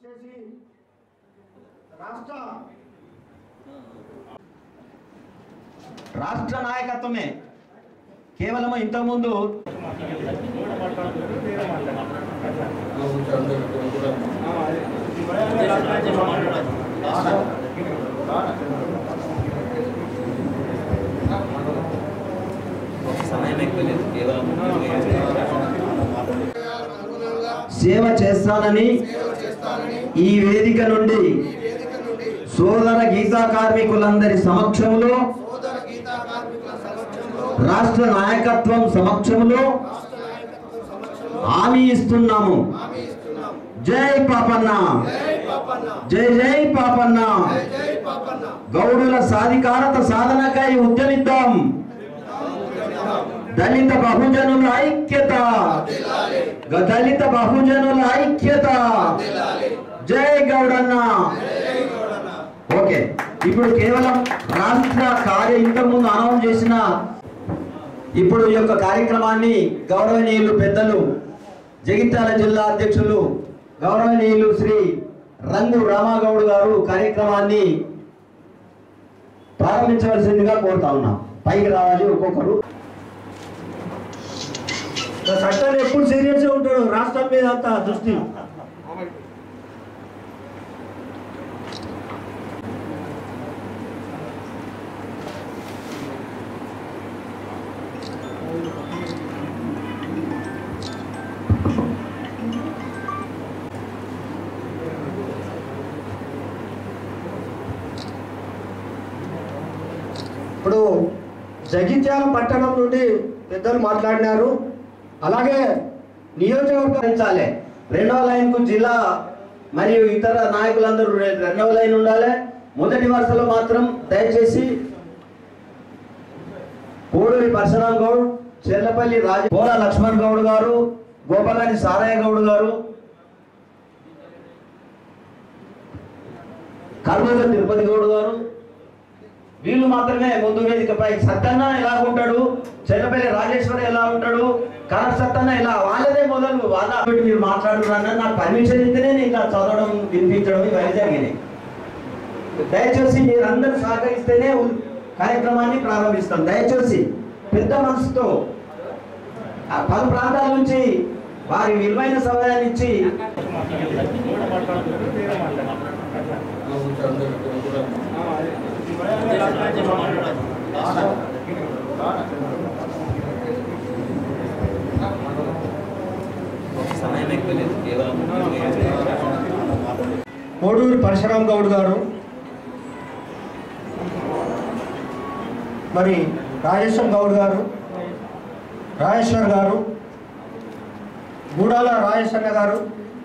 వచ్చేసి రాష్ట్ర రాష్ట్ర నాయకత్వమే కేవలం ఇంతకుముందు సమయం ఎక్కువ లేదు కేవలం సేవ చేస్తానని ఈ వేదిక నుండి సోదర గీతా కార్మికులందరి సమక్షంలో రాష్ట్ర నాయకత్వం సమక్షంలో హామీ ఇస్తున్నాము జై పాపన్న జై జై పాపన్న గౌడుల సాధికారత సాధనకై ఉద్యమిద్దాం దళిత బహుజనుల ఐక్యత దళిత బహుజనుల ఐక్యత జై గౌడన్న ఓకే ఇప్పుడు కేవలం రాష్ట్ర కార్య ఇంతకుముందు అనౌన్స్ చేసిన ఇప్పుడు ఈ యొక్క కార్యక్రమాన్ని గౌరవనీయులు పెద్దలు జగిత్యాల జిల్లా అధ్యక్షులు గౌరవనీయులు శ్రీ రంగు రామాగౌడ్ గారు కార్యక్రమాన్ని ప్రారంభించవలసిందిగా కోరుతా ఉన్నాం పైకి రావాలి ఒక్కొక్కరు చట్టాన్ని ఎప్పుడు సీరియస్ గా ఉంటాడు రాష్ట్రం మీద అంత దృష్టి ఇప్పుడు జగిత్యాల పట్టణం నుండి పెద్దలు మాట్లాడినారు అలాగే నియోజకవర్గ పాటించాలి రెండవ లైన్ కు జిల్లా మరియు ఇతర నాయకులందరూ రె- రెండవ లైన్ ఉండాలి మొదటి వరుసలో మాత్రం దయచేసి కోడూరి పరశురాం గౌడ్ చెర్లపల్లి రాజ పోల లక్ష్మణ్ గౌడ్ గారు గోపాలని సారయ్య గౌడ్ గారు కర్నూలు తిరుపతి గౌడ్ గారు వీళ్ళు మాత్రమే ముందు వేదికపై సత్తన్న ఎలా ఉంటాడు చెన్నపల్లి రాజేశ్వరి ఎలా ఉంటాడు కనక సత్తన్న ఇలా వాళ్ళదే మొదలు వాళ్ళ పెట్టి మీరు మాట్లాడుతున్నా నాకు పర్మిషన్ ఇస్తేనే నేను ఇలా చదవడం వినిపించడం ఇవన్నీ జరిగినాయి దయచేసి మీరందరూ సహకరిస్తేనే ఉ- కార్యక్రమాన్ని ప్రారంభిస్తాం దయచేసి పెద్ద మనసుతో ఆ పలు ప్రాంతాల నుంచి వారి విలువైన సమయాన్ని ఇచ్చి సమయం ఎక్కువ లేదు కేవలం కోడూరు పరశురాం గౌడ్ గారు మరి రాజేశ్వర్ గౌడ్ గారు రాజేశ్వర్ గారు గూడాల రాజేశ్వర గారు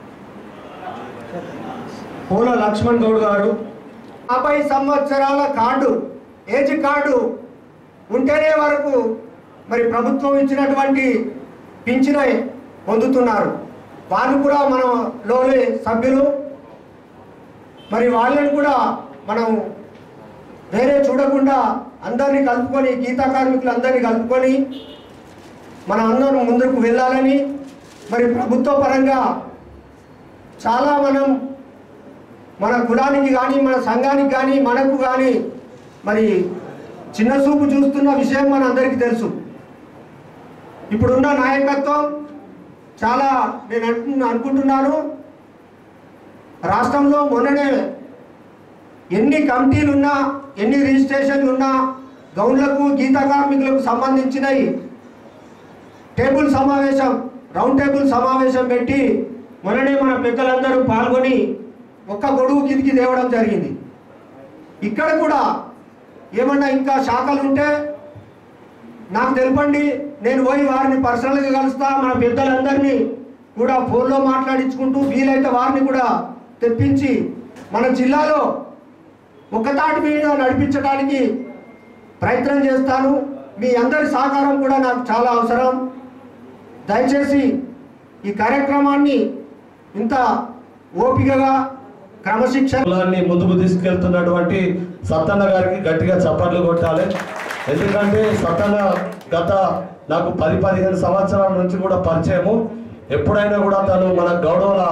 పూల లక్ష్మణ్ గౌడ్ గారు యాభై సంవత్సరాల కార్డు ఏజ్ కార్డు ఉంటేనే వరకు మరి ప్రభుత్వం ఇచ్చినటువంటి పింఛన పొందుతున్నారు వాళ్ళు కూడా మనలోని సభ్యులు మరి వాళ్ళని కూడా మనం వేరే చూడకుండా అందరినీ కలుపుకొని గీతా కార్మికులు అందరినీ కలుపుకొని మనం అందరం ముందుకు వెళ్ళాలని మరి ప్రభుత్వ పరంగా చాలా మనం మన కులానికి కానీ మన సంఘానికి కానీ మనకు కానీ మరి చిన్న చూపు చూస్తున్న విషయం మన అందరికీ తెలుసు ఇప్పుడున్న నాయకత్వం చాలా నేను అంటు- అనుకుంటున్నాను రాష్ట్రంలో మొన్ననే ఎన్ని కమిటీలు ఉన్నా ఎన్ని రిజిస్ట్రేషన్లు ఉన్నా గౌన్లకు గీతా కార్మికులకు సంబంధించినవి టేబుల్ సమావేశం రౌండ్ టేబుల్ సమావేశం పెట్టి మొన్ననే మన పెద్దలందరూ పాల్గొని ఒక్క గొడుగు కిందికి తేవడం జరిగింది ఇక్కడ కూడా ఏమన్నా ఇంకా శాఖలు ఉంటే నాకు తెలపండి నేను పోయి వారిని పర్సనల్గా కలుస్తా మన పెద్దలందరినీ కూడా ఫోన్లో మాట్లాడించుకుంటూ వీలైతే వారిని కూడా తెప్పించి మన జిల్లాలో ఒక్కతాటి మీద నడిపించడానికి ప్రయత్నం చేస్తాను మీ అందరి సహకారం కూడా నాకు చాలా అవసరం దయచేసి ఈ కార్యక్రమాన్ని ఇంత ఓపికగా క్రమశిక్షణ కులాన్ని ముందుకు తీసుకెళ్తున్నటువంటి సత్తన్న గారికి గట్టిగా చప్పట్లు కొట్టాలి ఎందుకంటే సత్తన్న గత నాకు పది పదిహేను సంవత్సరాల నుంచి కూడా పరిచయము ఎప్పుడైనా కూడా తను మన గౌడవల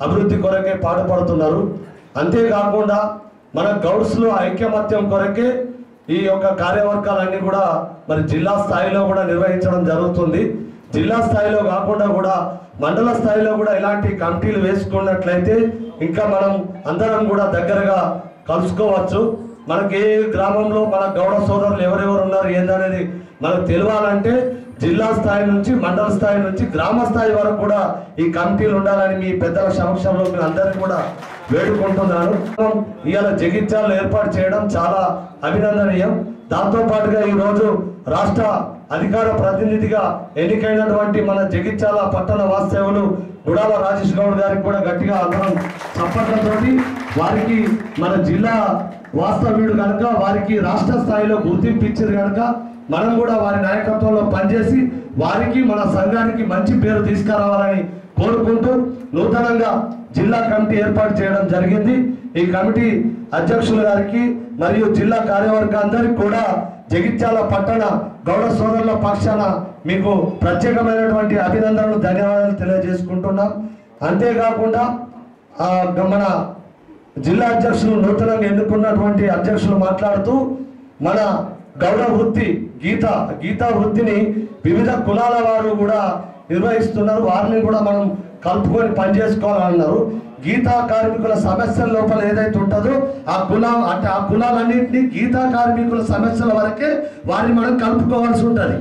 అభివృద్ధి కొరకే పాటుపడుతున్నారు అంతేకాకుండా మన గౌడ్స్లో ఐక్యమత్యం కొరకే ఈ యొక్క కార్యవర్గాలన్నీ కూడా మరి జిల్లా స్థాయిలో కూడా నిర్వహించడం జరుగుతుంది జిల్లా స్థాయిలో కాకుండా కూడా మండల స్థాయిలో కూడా ఇలాంటి కమిటీలు వేసుకున్నట్లయితే ఇంకా మనం అందరం కూడా దగ్గరగా కలుసుకోవచ్చు మనకి ఏ గ్రామంలో మన గౌడ సోదరులు ఎవరెవరు ఉన్నారు ఏందనేది మనకు తెలియాలంటే జిల్లా స్థాయి నుంచి మండల స్థాయి నుంచి గ్రామ స్థాయి వరకు కూడా ఈ కమిటీలు ఉండాలని మీ పెద్దల సమక్షంలో మీ అందరినీ కూడా వేడుకుంటున్నాను ఇవాళ జగిత్యాలు ఏర్పాటు చేయడం చాలా అభినందనీయం దాంతో పాటుగా ఈ రోజు రాష్ట్ర అధికార ప్రతినిధిగా ఎన్నికైనటువంటి మన జగిత్యాల పట్టణ వాస్తవులు గుడాల రాజేష్ గౌడ్ గారికి కూడా గట్టిగా అందరం చప్పట్లతో వారికి మన జిల్లా వాస్తవ్యుడు కనుక వారికి రాష్ట్ర స్థాయిలో గుర్తింపు ఇచ్చారు కనుక మనం కూడా వారి నాయకత్వంలో పనిచేసి వారికి మన సంఘానికి మంచి పేరు తీసుకురావాలని కోరుకుంటూ నూతనంగా జిల్లా కమిటీ ఏర్పాటు చేయడం జరిగింది ఈ కమిటీ అధ్యక్షుల గారికి మరియు జిల్లా కార్యవర్గ అందరికి కూడా జగిత్యాల పట్టణ గౌడ సోదరుల పక్షాన మీకు ప్రత్యేకమైనటువంటి అభినందనలు ధన్యవాదాలు తెలియజేసుకుంటున్నాం అంతేకాకుండా ఆ, మన జిల్లా అధ్యక్షులు నూతనంగా ఎన్నుకున్నటువంటి అధ్యక్షులు మాట్లాడుతూ మన గౌడ వృత్తి గీత గీతా వృత్తిని వివిధ కులాల వారు కూడా నిర్వహిస్తున్నారు వారిని కూడా మనం కలుపుకొని పనిచేసుకోవాలన్నారు గీతా కార్మికుల సమస్యల లోపల ఏదైతే ఉంటుందో ఆ కులం అంటే ఆ కులాలన్నింటినీ గీతా కార్మికుల సమస్యల వరకే వారిని మనం కలుపుకోవాల్సి ఉంటుంది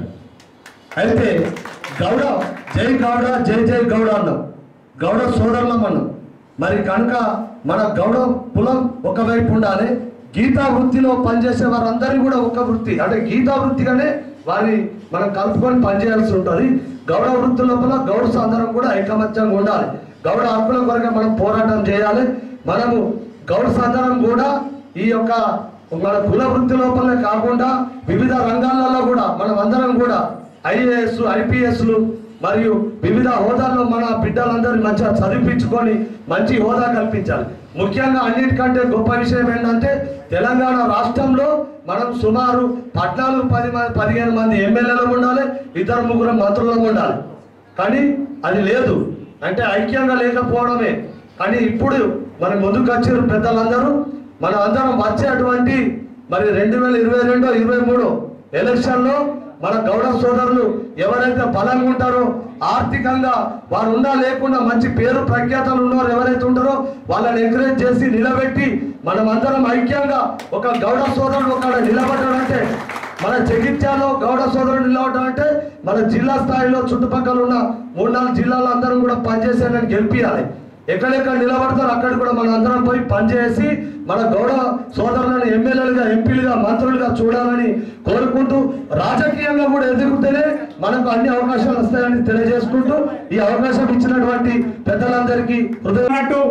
అయితే గౌడ జై గౌడ జై జై గౌడ అన్నాం గౌడ సోదరులం అన్నాం మరి కనుక మన గౌడ కులం ఒకవైపు ఉండాలి గీతా వృత్తిలో పనిచేసే వారందరినీ కూడా ఒక వృత్తి అంటే గీతా వృత్తిగానే వారిని మనం కలుపుకొని పనిచేయాల్సి ఉంటుంది గౌడ వృత్తి లోపల గౌడ్స్ అందరం కూడా ఐకమత్యంగా ఉండాలి గౌడ హక్కుల కొరకు మనం పోరాటం చేయాలి మనము గౌడ్స్ అందరం కూడా ఈ యొక్క మన కుల వృత్తి లోపలే కాకుండా వివిధ రంగాలలో కూడా మనం అందరం కూడా ఐఏఎస్ ఐపీఎస్లు మరియు వివిధ హోదాల్లో మన బిడ్డలందరినీ మంచిగా చదివించుకొని మంచి హోదా కల్పించాలి ముఖ్యంగా అన్నిటికంటే గొప్ప విషయం ఏంటంటే తెలంగాణ రాష్ట్రంలో మనం సుమారు పద్నాలుగు పది మంది పదిహేను మంది ఎమ్మెల్యేలు ఉండాలి ఇద్దరు ముగ్గురు మంత్రులు ఉండాలి కానీ అది లేదు అంటే ఐక్యంగా లేకపోవడమే కానీ ఇప్పుడు మన ముందుకు వచ్చిన పెద్దలందరూ మనం అందరం వచ్చేటువంటి మరి రెండు వేల ఇరవై రెండు ఇరవై మూడు ఎలక్షన్లో మన గౌడ సోదరులు ఎవరైతే బలంగా ఉంటారో ఆర్థికంగా వారు ఉన్నా లేకుండా మంచి పేరు ప్రఖ్యాతలు ఉన్నవారు ఎవరైతే ఉంటారో వాళ్ళని ఎంకరేజ్ చేసి నిలబెట్టి మనం అందరం ఐక్యంగా ఒక గౌడ సోదరుడు ఒక నిలబడ్డాడంటే మన జగిత్యాలో గౌడ సోదరుడు నిలవటం అంటే మన జిల్లా స్థాయిలో చుట్టుపక్కల ఉన్న మూడు నాలుగు జిల్లాలో అందరం కూడా పనిచేసేయాలని గెలిపియాలి ఎక్కడెక్కడ నిలబడతారో అక్కడ కూడా మనం అందరం పోయి పనిచేసి మన గౌడ సోదరులను ఎమ్మెల్యేలుగా ఎంపీలుగా మంత్రులుగా చూడాలని కోరుకుంటూ రాజకీయంగా కూడా ఎదుగుతూనే మనకు అన్ని అవకాశాలు వస్తాయని తెలియజేసుకుంటూ ఈ అవకాశం ఇచ్చినటువంటి పెద్దలందరికీ హృదయ అన్నట్టు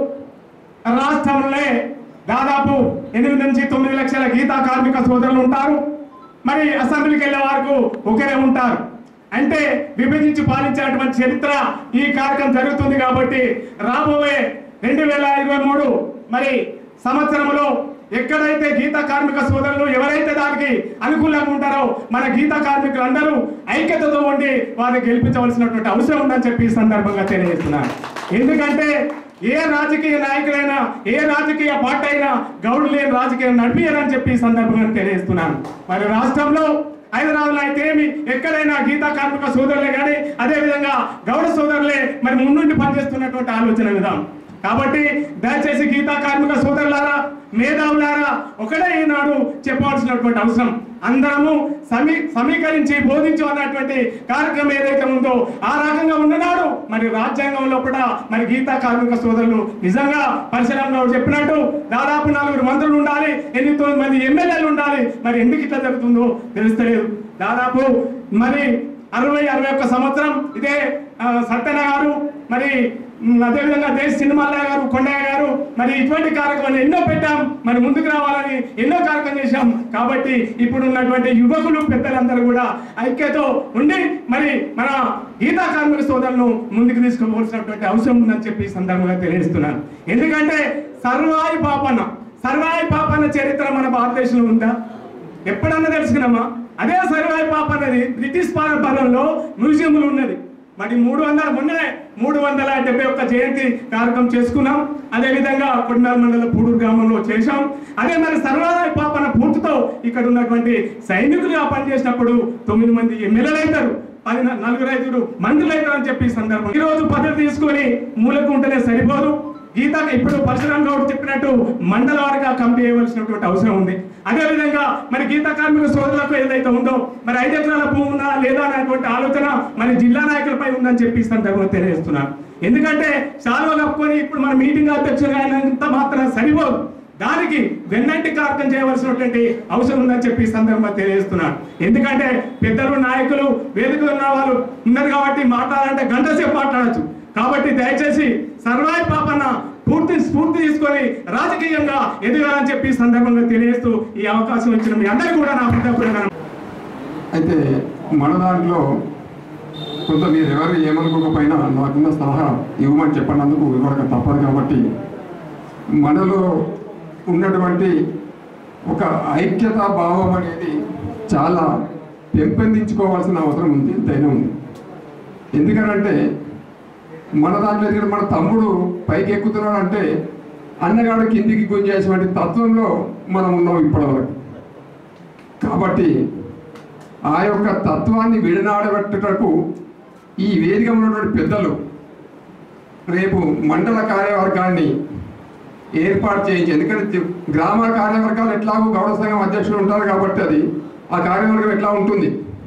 రాష్ట్రంలో దాదాపు ఎనిమిది నుంచి తొమ్మిది లక్షల గీతా కార్మిక సోదరులు ఉంటారు మరి అసెంబ్లీకి వెళ్ళే వరకు ఒకరే ఉంటారు అంటే విభజించి పాలించేటువంటి చరిత్ర ఈ కార్యక్రమం జరుగుతుంది కాబట్టి రాబోయే రెండు వేల ఇరవై మూడు మరి సంవత్సరంలో ఎక్కడైతే గీతా కార్మిక సోదరులు ఎవరైతే దానికి అనుకూలంగా ఉంటారో మన గీతా కార్మికులు అందరూ ఐక్యతతో ఉండి వారిని గెలిపించవలసినటువంటి అవసరం ఉందని చెప్పి ఈ సందర్భంగా తెలియజేస్తున్నాను ఎందుకంటే ఏ రాజకీయ నాయకులైనా ఏ రాజకీయ పార్టీ అయినా గౌడు లేని రాజకీయం నడిపియరని చెప్పి ఈ సందర్భంగా తెలియజేస్తున్నాను మరి రాష్ట్రంలో హైదరాబాద్లో అయితే ఏమి ఎక్కడైనా గీతా కార్మిక సోదరులే కానీ అదే విధంగా గౌడ సోదరులే మరి ముందుండి పనిచేస్తున్నటువంటి ఆలోచన విధానం కాబట్టి దయచేసి గీతా కార్మిక సోదరులారా మేధావులారా ఒకటే ఈనాడు చెప్పవలసినటువంటి అవసరం అందరము సమీ సమీకరించి బోధించు అన్నటువంటి కార్యక్రమం ఏదైతే ఉందో ఆ రకంగా ఉన్ననాడు మరి రాజ్యాంగం లోపల మరి గీతా కార్మిక సోదరులు నిజంగా పరిశ్రమలో చెప్పినట్టు దాదాపు నలుగురు మంత్రులు ఉండాలి ఎనిమిది తొమ్మిది మంది ఎమ్మెల్యేలు ఉండాలి మరి ఎందుకు ఇట్లా జరుగుతుందో తెలుస్తలేదు దాదాపు మరి అరవై అరవై ఒక్క సంవత్సరం ఇదే ఆ, సత్యన గారు మరి ఉమ్, అదేవిధంగా దేశ సినిమాలయ్య గారు కొండయ్య గారు మరి ఇటువంటి కార్యక్రమాలు ఎన్నో పెట్టాం మరి ముందుకు రావాలని ఎన్నో కార్యక్రమం చేశాం కాబట్టి ఇప్పుడు ఉన్నటువంటి యువకులు పెద్దలందరూ కూడా ఐక్యతో ఉండి మరి మన గీతా కార్మిక సోదరులను ముందుకు తీసుకోవాల్సినటువంటి అవసరం ఉందని చెప్పి ఈ సందర్భంగా తెలియజేస్తున్నాను ఎందుకంటే సర్వాయి పాపన్న సర్వాయి పాపన్న చరిత్ర మన భారతదేశంలో ఉందా ఎప్పుడన్నా తెలుసుకున్నామా అదే సర్వాయి పాప అనేది బ్రిటిష్ పాలనలో మ్యూజియంలో ఉన్నది మరి మూడు వందల మొన్ననే మూడు వందల డెబ్బై ఒక్క జయంతి కార్యక్రమం చేసుకున్నాం అదేవిధంగా కొడినాల మండల పూడూరు గ్రామంలో చేశాం అదే మరి సర్వాదాయ పాపన పూర్తితో ఇక్కడ ఉన్నటువంటి సైనికులుగా పనిచేసినప్పుడు తొమ్మిది మంది ఎమ్మెల్యేలు అవుతారు పది న- నలుగురు ఐదుగురు మంత్రులు అవుతారు అని చెప్పి ఈ సందర్భం ఈ రోజు పద్ధతి తీసుకొని మూలకు ఉంటేనే సరిపోదు గీత ఇప్పుడు పరశురామ్ గౌడ్ చెప్పినట్టు మండల వారిగా కమిటీ చేయవలసినటువంటి అవసరం ఉంది అదేవిధంగా మరి గీత కార్మిక సోదరులకు ఏదైతే ఉందో మరి ఐదు ఎకరాల భూమి ఉందా లేదా అనేటువంటి ఆలోచన మరి జిల్లా నాయకులపై ఉందని చెప్పి ఈ సందర్భంగా తెలియజేస్తున్నాను ఎందుకంటే శాలువ కప్పుకొని ఇప్పుడు మన మీటింగ్ అధ్యక్షులు అయినంత మాత్రం సరిపోదు దానికి వెన్నంటి కార్యక్రమం చేయవలసినటువంటి అవసరం ఉందని చెప్పి ఈ సందర్భంగా తెలియజేస్తున్నాను ఎందుకంటే పెద్దలు నాయకులు వేదిక ఉన్న వాళ్ళు ఉన్నారు కాబట్టి మాట్లాడాలంటే గంట సేపు మాట్లాడచ్చు కాబట్టి దయచేసి సర్వాయి పాపన్న పూర్తి స్ఫూర్తి తీసుకొని రాజకీయంగా ఎదగాలని చెప్పి ఈ సందర్భంగా తెలియజేస్తూ ఈ అవకాశం ఇచ్చిన మీ అందరికీ కూడా నా హృదయపూర్వక అయితే మన దాంట్లో కొంత మీరు ఎవరు ఏమనుకోకపోయినా నాకున్న సలహా ఇవ్వమని చెప్పినందుకు ఇవ్వక తప్పదు కాబట్టి మనలో ఉన్నటువంటి ఒక ఐక్యతా భావం అనేది చాలా పెంపొందించుకోవాల్సిన అవసరం ఉంది ఎంతైనా ఉంది ఎందుకనంటే మన దాంట్లో ఎదిగిన మన తమ్ముడు పైకి ఎక్కుతున్నాడు అంటే అన్నగాడు కిందికి గుంజేసేటువంటి తత్వంలో మనం ఉన్నాం ఇప్పటివరకు కాబట్టి ఆ యొక్క తత్వాన్ని విడనాడబెట్టుటకు ఈ వేదిక ఉన్నటువంటి పెద్దలు రేపు మండల కార్యవర్గాన్ని ఏర్పాటు చేయించి ఎందుకంటే తి- గ్రామ కార్యవర్గాలు ఎట్లాగో గౌడ సంఘం అధ్యక్షులు ఉంటారు కాబట్టి అది ఆ కార్యవర్గం ఎట్లా ఉంటుంది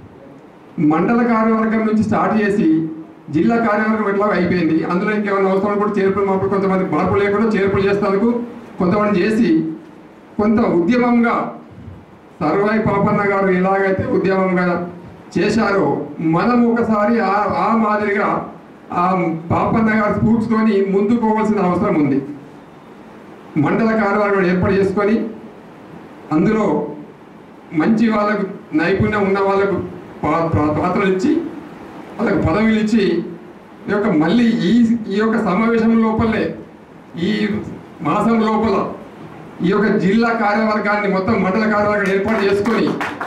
మండల కార్యవర్గం నుంచి స్టార్ట్ చేసి జిల్లా కార్యవర్గం ఎట్లా అయిపోయింది అందులో ఇంకేమైనా అవసరం కూడా చేర్పులు మాకు కొంతమంది మార్పులు లేకుండా చేర్పులు చేస్తానికి కొంతమంది చేసి కొంత ఉద్యమంగా సర్వాయి పాపన్న గారు ఎలాగైతే ఉద్యమంగా చేశారో మనం ఒకసారి ఆ ఆ మాదిరిగా ఆ పాపన్న గారి స్ఫూర్తితోని ముందుకు పోవాల్సిన అవసరం ఉంది మండల కార్యవర్గం ఏర్పాటు చేసుకొని అందులో మంచి వాళ్ళకు నైపుణ్యం ఉన్న వాళ్ళకు పా- పా- పాత్రలు ఇచ్చి వాళ్ళకు పదవులు ఇచ్చి ఈ యొక్క మళ్ళీ ఈ ఈ యొక్క సమావేశం లోపలే ఈ మాసం లోపల ఈ యొక్క జిల్లా కార్యవర్గాన్ని మొత్తం మండల కార్యవర్గం ఏర్పాటు చేసుకొని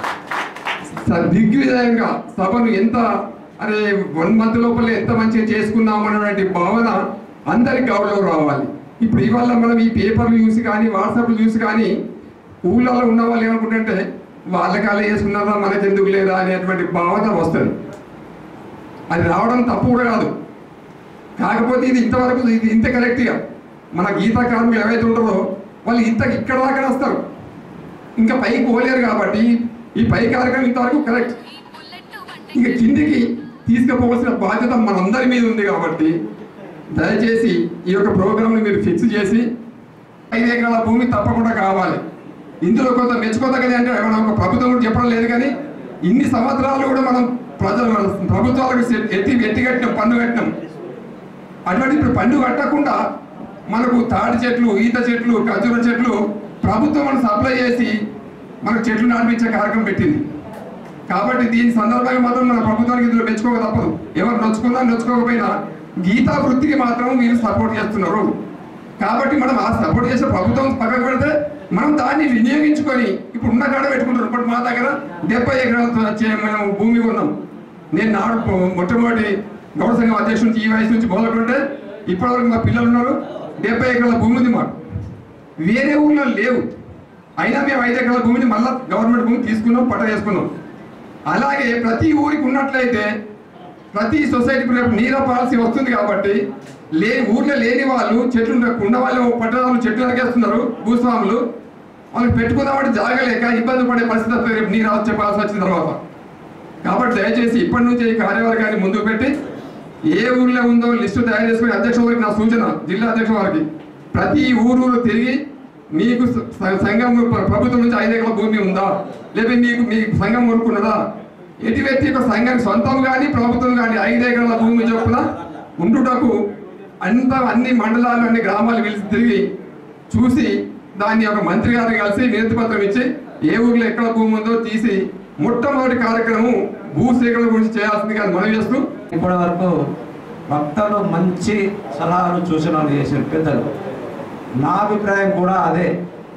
స- దిగ్విజయంగా సభను ఎంత అరే వన్ మంత్ లోపల ఎంత మంచిగా చేసుకున్నాం అనేటువంటి భావన అందరికి గౌరవం రావాలి ఇప్పుడు ఇవాళ మనం ఈ పేపర్లు చూసి కానీ వాట్సాప్లు చూసి కానీ ఊళ్ళలో ఉన్న వాళ్ళు ఏమనుకుంటుంటే వాళ్ళకి అలా చేసుకున్నారా మనకెందుకు లేదా అనేటువంటి భావన వస్తుంది అది రావడం తప్పు కూడా కాదు కాకపోతే ఇది ఇంతవరకు ఇది ఇంత కరెక్ట్గా మన గీతా కార్మికులు ఏవైతే ఉంటారో వాళ్ళు ఇంత ఇక్కడ దాకా వస్తారు ఇంకా పైకి పోలేరు కాబట్టి ఈ పై కార్యక్రమం ఇంతవరకు కరెక్ట్ ఇంకా కిందికి తీసుకుపోవాల్సిన బాధ్యత మనందరి మీద ఉంది కాబట్టి దయచేసి ఈ యొక్క ప్రోగ్రామ్ని మీరు ఫిక్స్ చేసి ఐదు ఎకరాల భూమి తప్పకుండా కావాలి ఇందులో కొంత మెచ్చుకోదగ్గది అంటే మనం ఒక ప్రభుత్వం కూడా చెప్పడం లేదు కానీ ఇన్ని సంవత్సరాలు కూడా మనం ప్రజలు ప్రభుత్వాలకు సెట్- ఎత్తి ఎత్తి కట్టినాం పన్ను కట్టినాం అటువంటి ఇప్పుడు పన్ను కట్టకుండా మనకు తాడి చెట్లు ఈత చెట్లు ఖర్జూర చెట్లు ప్రభుత్వం మనం సప్లై చేసి మనకు చెట్లు నాటించే కార్యక్రమం పెట్టింది కాబట్టి దీని సందర్భంగా మాత్రం మన ప్రభుత్వానికి ఇందులో మెచ్చుకోక తప్పదు ఎవరు నొచ్చుకున్నా నొచ్చుకోకపోయినా గీతా వృత్తికి మాత్రం మీరు సపోర్ట్ చేస్తున్నారు కాబట్టి మనం ఆ సపోర్ట్ చేసే ప్రభుత్వం పక్కకు పెడితే మనం దాన్ని వినియోగించుకొని ఇప్పుడు ఉన్న కాడ పెట్టుకుంటారు ఇప్పుడు మా దగ్గర డెబ్బై ఎకరాలతో చే- మనం భూమి కొన్నాం నేను నాడు పొ- మొట్టమొదటి గౌడ సంఘం అధ్యక్షుడి నుంచి ఈ వయసు నుంచి మొదలుకుంటే ఇప్పటివరకు మా పిల్లలు ఉన్నారు డెబ్బై ఎకరాల భూమి ఉంది మాకు వేరే ఊళ్ళో లేవు అయినా మేము ఐదు ఎకరాల భూమిని మళ్ళీ గవర్నమెంట్ భూమి తీసుకున్నాం పట్ట చేసుకున్నాం అలాగే ప్రతి ఊరికి ఉన్నట్లయితే ప్రతి సొసైటీకి రేపు నీర పాలసీ వస్తుంది కాబట్టి లే ఊర్లో లేని వాళ్ళు చెట్లు ఉన్న వాళ్ళు పట్టణాలు చెట్లు నరికేస్తున్నారు భూస్వాములు వాళ్ళకి పెట్టుకుందామంటే జాగలేక ఇబ్బంది పడే పరిస్థితి వస్తుంది రేపు నీరు వచ్చే పాలసీ వచ్చిన తర్వాత కాబట్టి దయచేసి ఇప్పటి నుంచి ఈ కార్యవర్గాన్ని ముందుకు పెట్టి ఏ ఊర్లో ఉందో లిస్టు తయారు చేసుకుని అధ్యక్షుల వారికి నా సూచన జిల్లా అధ్యక్షుల వారికి ప్రతి ఊరు తిరిగి మీకు స- సంఘం ప్ర- ప్రభుత్వం నుంచి ఐదు ఎకరాల భూమి ఉందా లేదా మీకు మీ సంఘం కొనుక్కున్నదా ఎటు వ్యక్తి యొక్క సంఘం సొంతం కానీ ప్రభుత్వం కానీ ఐదు ఎకరాల భూమి చొప్పున ఉండుటకు అంత అన్ని మండలాలు అన్ని గ్రామాలు పిలిచి తిరిగి చూసి దాన్ని ఒక మంత్రి గారిని కలిసి వినతి పత్రం ఇచ్చి ఏ ఊర్లో ఎక్కడ భూమి ఉందో తీసి మొట్టమొదటి కార్యక్రమం భూసేకరణ గురించి చేయాల్సిందిగా మనం చేస్తూ ఇప్పటి వరకు వక్తలు మంచి సలహాలు సూచనలు చేశారు పెద్దలు నా అభిప్రాయం కూడా అదే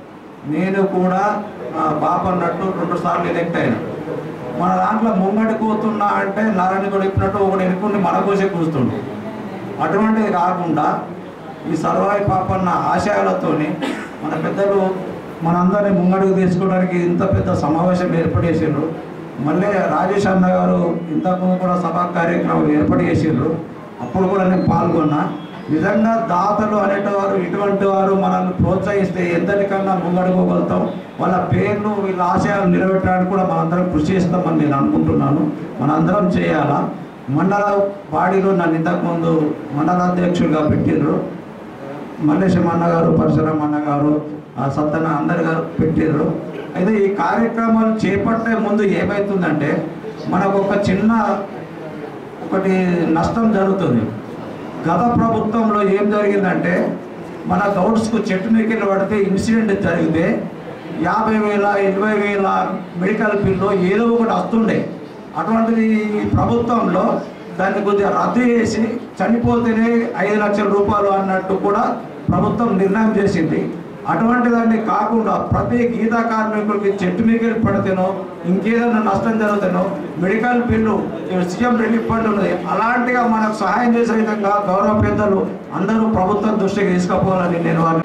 నేను కూడా మా బాప అన్నట్టు రెండు సార్లు ఎలెక్ట్ అయినా మన దాంట్లో ముంగటి కూతున్నా అంటే నారాయణ కూడా చెప్పినట్టు ఒకటి ఎన్నుకుని మన కోసే కూస్తుండే అటువంటిది కాకుండా ఈ సర్వాయి పాపన్న ఆశయాలతోని మన పెద్దలు మనందరినీ ముంగడుగు తీసుకోవడానికి ఇంత పెద్ద సమావేశం ఏర్పాటు చేసిండ్రు మళ్ళీ రాజేష్ అన్న గారు ఇంతకుముందు కూడా సభా కార్యక్రమం ఏర్పాటు చేసిండ్రు అప్పుడు కూడా నేను పాల్గొన్నా నిజంగా దాతలు అనేటవారు ఇటువంటి వారు మనల్ని ప్రోత్సహిస్తే ఎంతటికన్నా ముంగడుకోగలుగుతాం వాళ్ళ పేర్లు వీళ్ళ ఆశయాలు నిలబెట్టడానికి కూడా మనందరం కృషి చేస్తామని నేను అనుకుంటున్నాను మనందరం చేయాలా మండల బాడీలో నన్ను ఇంతకుముందు మండల అధ్యక్షుడిగా పెట్టిండ్రు మల్లేశం అన్న గారు పరశురామ్ అన్న గారు ఆ సత్తన అందరు గారు పెట్టిర్రు అయితే ఈ కార్యక్రమాలు చేపట్టే ముందు ఏమవుతుందంటే మనకు ఒక చిన్న ఒకటి నష్టం జరుగుతుంది గత ప్రభుత్వంలో ఏం జరిగిందంటే మన గౌడ్స్కు చెట్టు మీకెళ్ళి పడితే ఇన్సిడెంట్ జరిగితే యాభై వేల ఇరవై వేల మెడికల్ బిల్లు ఏదో ఒకటి వస్తుండే అటువంటిది ఈ ప్రభుత్వంలో దాన్ని కొద్దిగా రద్దు చేసి చనిపోతేనే ఐదు లక్షల రూపాయలు అన్నట్టు కూడా ప్రభుత్వం నిర్ణయం చేసింది అటువంటి దాన్ని కాకుండా ప్రతి గీతా కార్మికులకి చెట్టు మిగిలి పడితేనో ఇంకేదైనా నష్టం జరుగుతానో medical bill CM relief fund ఉన్నది అలాంటిగా మనకు సహాయం చేసే విధంగా గౌరవ పెద్దలు అందరూ ప్రభుత్వం దృష్టికి తీసుకుపోవాలని నేను వారిని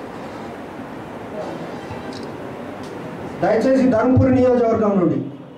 దయచేసి ధర్మపురి నియోజకవర్గం నుండి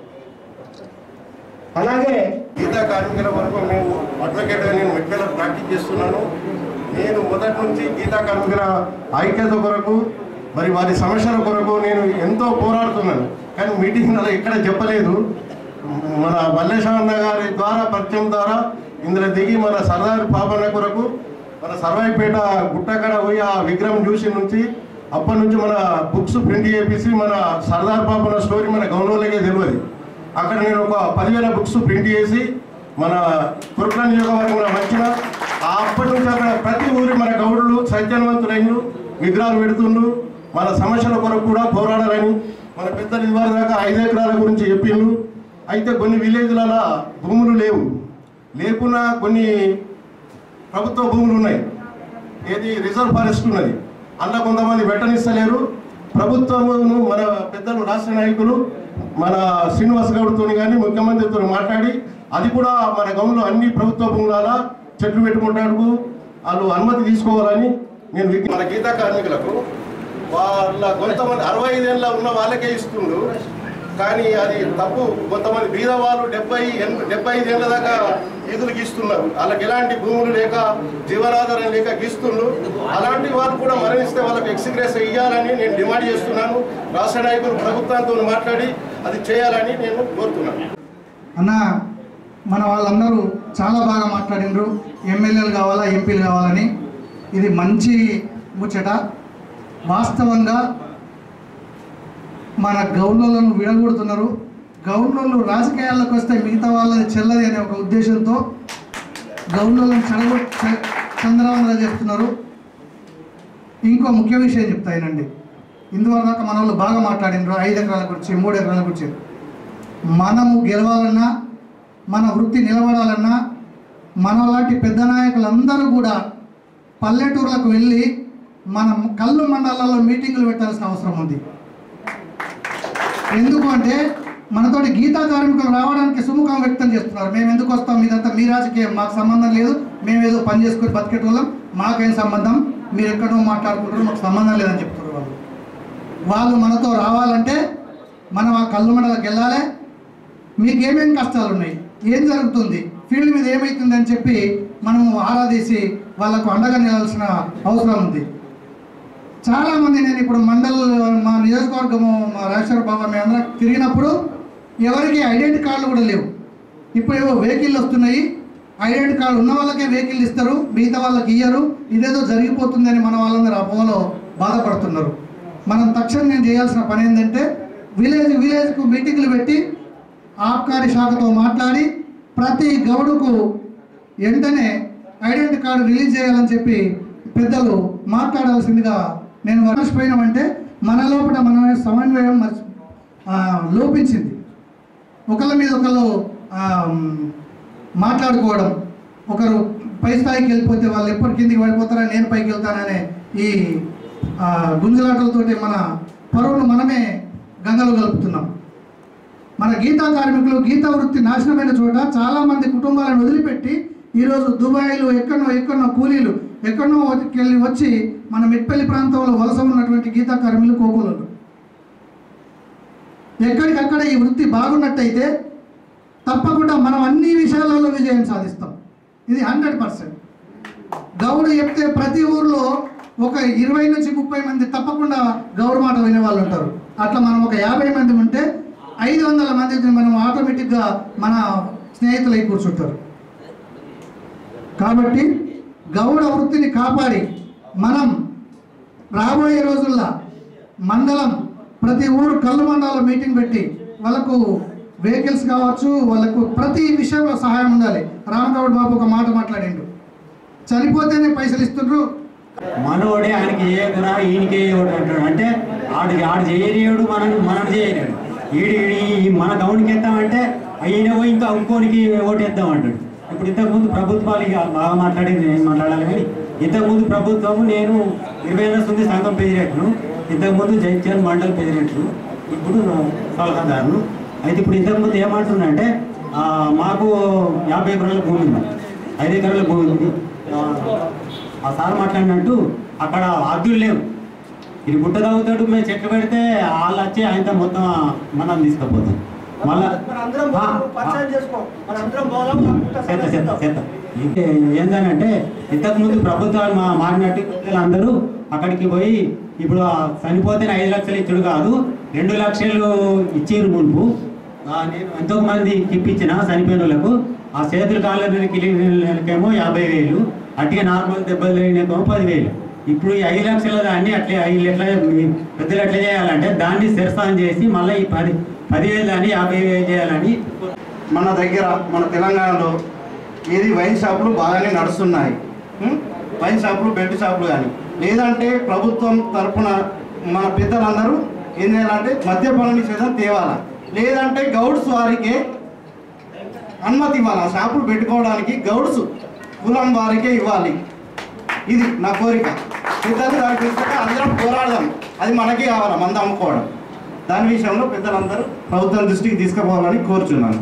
అలాగే గీతా కార్మికుల వరకు నేను అడ్వకేట్గా నేను మెట్ల ప్రాక్టీస్ చేస్తున్నాను నేను మొదటి నుంచి గీతా కార్మికుల ఐక్యత కొరకు మరి వారి సమస్యల కొరకు నేను ఎంతో పోరాడుతున్నాను కానీ మీటింగ్లలో ఎక్కడ చెప్పలేదు మన మల్లేశ్వరన్న గారి ద్వారా పరిచయం ద్వారా ఇందులో దిగి మన సర్దార్ పాపన్న కొరకు మన సర్వాయిపేట గుట్టకడ పోయి ఆ విగ్రహం చూసి నుంచి అప్పటి నుంచి మన బుక్స్ ప్రింట్ చేపించి మన సర్దార్ పాపన్న స్టోరీ మన గౌరవులకే తెలియదు అక్కడ నేను ఒక పదివేల బుక్స్ ప్రింట్ చేసి మన కురుకుల నియోజకవర్గంలో వచ్చిన ఆ అప్పటి నుంచి అక్కడ ప్రతి ఊరి మన గౌడులు సజ్జనవంతులైన విగ్రహాలు పెడుతుండ్రు మన సమస్యల కొరకు కూడా పోరాడాలని మన పెద్దలు ఇదివరకు దాకా ఐదు ఎకరాల గురించి చెప్పిండ్రు అయితే కొన్ని విలేజ్లలో భూములు లేవు లేకున్నా కొన్ని ప్రభుత్వ భూములు ఉన్నాయి ఏది రిజర్వ్ ఫారెస్ట్ ఉన్నది అందులో కొంతమంది వెట్టనిస్తలేరు ప్రభుత్వమును మన పెద్దలు రాష్ట్ర నాయకులు మన శ్రీనివాస్ గౌడ్తో కానీ ముఖ్యమంత్రితో మాట్లాడి అది కూడా మన గౌన్లో అన్ని ప్రభుత్వ భూముల చెట్లు పెట్టుకుంటాడు వాళ్ళు అనుమతి తీసుకోవాలని నేను విజ్ఞ- మన గీతా కార్మికులకు వాళ్ళ కొంతమంది అరవై ఐదేళ్ళ ఉన్న వాళ్ళకే ఇస్తుండ్రు కానీ అది తప్పు కొంతమంది బీద వాళ్ళు డెబ్బై ఎన్- డెబ్బై ఐదేళ్ల దాకా ఈదులు గీస్తున్నారు వాళ్ళకి ఎలాంటి భూములు లేక జీవనాధారం లేక గీస్తుండ్రు అలాంటి వాళ్ళు కూడా మరణిస్తే వాళ్ళకి ఎక్స్గ్రెస్ ఇవ్వాలని నేను డిమాండ్ చేస్తున్నాను రాష్ట్ర నాయకులు ప్రభుత్వంతో మాట్లాడి అది చేయాలని నేను కోరుతున్నాను అన్న మన వాళ్ళందరూ చాలా బాగా మాట్లాడినరు ఎమ్మెల్యేలు కావాలా ఎంపీలు కావాలని ఇది మంచి ముచ్చట వాస్తవంగా మన గౌన్లను విడగొడుతున్నారు గౌన్లు రాజకీయాల్లోకి వస్తే మిగతా వాళ్ళది చెల్లది అనే ఒక ఉద్దేశంతో గౌన్లను చెడగొ చె- చంద్రవందర చెప్తున్నారు ఇంకో ముఖ్య విషయం చెప్తాయినండి ఇందువరకు దాకా మన వాళ్ళు బాగా మాట్లాడినారు ఐదు ఎకరాల గురించి మూడు ఎకరాల గురించి మనము గెలవాలన్నా మన వృత్తి నిలబడాలన్నా మన లాంటి పెద్ద నాయకులందరూ కూడా పల్లెటూర్లకు వెళ్ళి మన కళ్ళు మండలాల్లో మీటింగులు పెట్టాల్సిన అవసరం ఉంది ఎందుకు అంటే మనతోటి గీతా కార్మికులు రావడానికి సుముఖం వ్యక్తం చేస్తున్నారు మేము ఎందుకు వస్తాం ఇదంతా మీ రాజకీయం మాకు సంబంధం లేదు మేము ఏదో పని చేసుకొని బతికేటోళ్ళం మాకేం సంబంధం మీరు ఎక్కడో మాట్లాడుకుంటారు మాకు సంబంధం లేదని చెప్తున్నారు వాళ్ళు వాళ్ళు మనతో రావాలంటే మనం ఆ కళ్ళు మండలకు వెళ్ళాలి మీకు ఏమేమి కష్టాలు ఉన్నాయి ఏం జరుగుతుంది ఫీల్డ్ మీద ఏమవుతుంది అని చెప్పి మనము ఆరాధీసి వాళ్ళకు అండగా నిలాల్సిన అవసరం ఉంది చాలామంది నేను ఇప్పుడు మండల్ మా నియోజకవర్గము మా రాజేశ్వర బాబా మేమందరం తిరిగినప్పుడు ఎవరికి ఐడెంటి కార్డులు కూడా లేవు ఇప్పుడు ఏవో వెహికల్ వస్తున్నాయి ఐడెంటి కార్డు ఉన్న వాళ్ళకే వెహికల్ ఇస్తారు మిగతా వాళ్ళకి ఇయ్యరు ఇదేదో జరిగిపోతుందని మన వాళ్ళందరూ అపోలో బాధపడుతున్నారు మనం తక్షణం నేను చేయాల్సిన పని ఏంటంటే విలేజ్ విలేజ్కు మీటింగ్లు పెట్టి ఆబ్కారీ శాఖతో మాట్లాడి ప్రతి గౌడుకు వెంటనే ఐడెంటి కార్డు రిలీజ్ చేయాలని చెప్పి పెద్దలు మాట్లాడాల్సిందిగా నేను మర్చిపోయినామంటే మన లోపల మన సమన్వయం మర్చి ఆ, లోపించింది ఒకళ్ళ మీద ఒకళ్ళు ఆ, మాట్లాడుకోవడం ఒకరు పై స్థాయికి వెళ్ళిపోతే వాళ్ళు ఎప్పుడు కిందికి పడిపోతారని నేను పైకి వెళ్తాననే ఈ ఆ, గుంజలాటలతోటి మన పరువును మనమే గంగలు కలుపుతున్నాం మన గీతా కార్మికులు గీతా వృత్తి నాశనమైన చోట చాలామంది కుటుంబాలను వదిలిపెట్టి ఈరోజు దుబాయ్లో ఎక్కడో ఎక్కడో కూలీలు ఎక్కడో వెళ్ళి వచ్చి మన మెట్పల్లి ప్రాంతంలో వలస ఉన్నటువంటి గీతా కార్మికులు కోకోలు ఎక్కడికక్కడ ఈ వృత్తి బాగున్నట్టయితే తప్పకుండా మనం అన్ని విషయాలలో విజయం సాధిస్తాం ఇది హండ్రెడ్ పర్సెంట్ గౌడు చెప్తే ప్రతి ఊర్లో ఒక ఇరవై నుంచి ముప్పై మంది తప్పకుండా గౌడు మాట వినే వాళ్ళు ఉంటారు అట్లా మనం ఒక యాభై మంది ఉంటే ఐదు వందల మంది మనం ఆటోమేటిక్గా మన స్నేహితులై కూర్చుంటారు కాబట్టి గౌడ వృత్తిని కాపాడి మనం రాబోయే రోజుల్లో మండలం ప్రతి ఊరు కళ్ళు మండలంలో మీటింగ్ పెట్టి వాళ్ళకు వెహికల్స్ కావచ్చు వాళ్ళకు ప్రతి విషయంలో సహాయం ఉండాలి రామగౌడ్ బాబు ఒక మాట మాట్లాడిండు చనిపోతేనే పైసలు ఇస్తుండ్రు మనోడే ఆయనకి చేయకురా ఈయనకి చేయకూడదు అంటాడు అంటే ఆడికి ఆడు చేయలేడు మనం మనం చేయలేడు ఈడి ఈడి మన గౌన్కి ఎత్తామంటే ఈయన పోయి ఇంకా ఇంకోనికి ఓటు వేద్దాం అంటాడు ఇప్పుడు ఇంతకుముందు ప్రభుత్వాలు ఇక బాగా మాట్లాడింది నేను మాట్లాడాలి కానీ ఇంతకుముందు ప్రభుత్వము నేను ఇరవై ఏళ్ళ ఉంది సంఘం ప్రెసిడెంట్ను ఇంతకుముందు జైత్యాల మండల ప్రెసిడెంట్లు ఇప్పుడు సలహాదారులు అయితే ఇప్పుడు ఇంతకుముందు ఏమంటున్నా ఆ, మాకు యాభై ఎకరాల భూమి ఉంది ఐదు ఎకరాల భూమి ఉంది ఆ, ఆ సార్ మాట్లాడినట్టు అక్కడ అద్దులు లేవు ఇది గుట్ట తాగుతాడు మేము చెట్లు పెడితే వాళ్ళు వచ్చి ఆయనతో మొత్తం మనం తీసుకుపోతాం మళ్ళా ఆ, ఆ. చేత చేత చేత ఏంటంటే ఇంతకు ముందు ప్రభుత్వాలు మా మారినట్టు అందరూ అక్కడికి పోయి ఇప్పుడు ఆ చనిపోతే ఐదు లక్షలు ఇచ్చుడు కాదు రెండు లక్షలు ఇచ్చారు మునుపు ఆ, నేను ఎంతో మంది ఇప్పించిన చనిపోయిన వాళ్ళకు ఆ చేతులు కాళ్ళకేమో యాభై వేలు అట్టిగా నార్మల్ దెబ్బలు తగినకేమో పదివేలు ఇప్పుడు ఈ ఐదు లక్షల దాన్ని అట్లే ఐదు ఎట్లా పెద్దలు ఎట్లా చేయాలంటే దాన్ని శిరసాన్ చేసి మళ్ళీ ఈ పది పదివేలు దాన్ని యాభై వేలు చేయాలని మన దగ్గర మన తెలంగాణలో ఏది వైన్ షాపులు బాగానే నడుస్తున్నాయి ఉం? వైన్ షాపులు బెల్ట్ షాపులు కానీ లేదంటే ప్రభుత్వం తరఫున మన పెద్దలందరూ ఏం చేయాలంటే మద్యపాన నిషేధం తేవాల లేదంటే గౌడ్స్ వారికే అనుమతి ఇవ్వాలి ఆ షాపులు పెట్టుకోవడానికి గౌడ్స్ కులం వారికే ఇవ్వాలి ఇది నా కోరిక పెద్దలు దానికి తెలిసాక అందరం పోరాడదాం అది మనకే కావాలి మంద అమ్ముకోవడం దాని విషయంలో పెద్దలందరూ ప్రభుత్వం దృష్టికి తీసుకుపోవాలని కోరుచున్నాను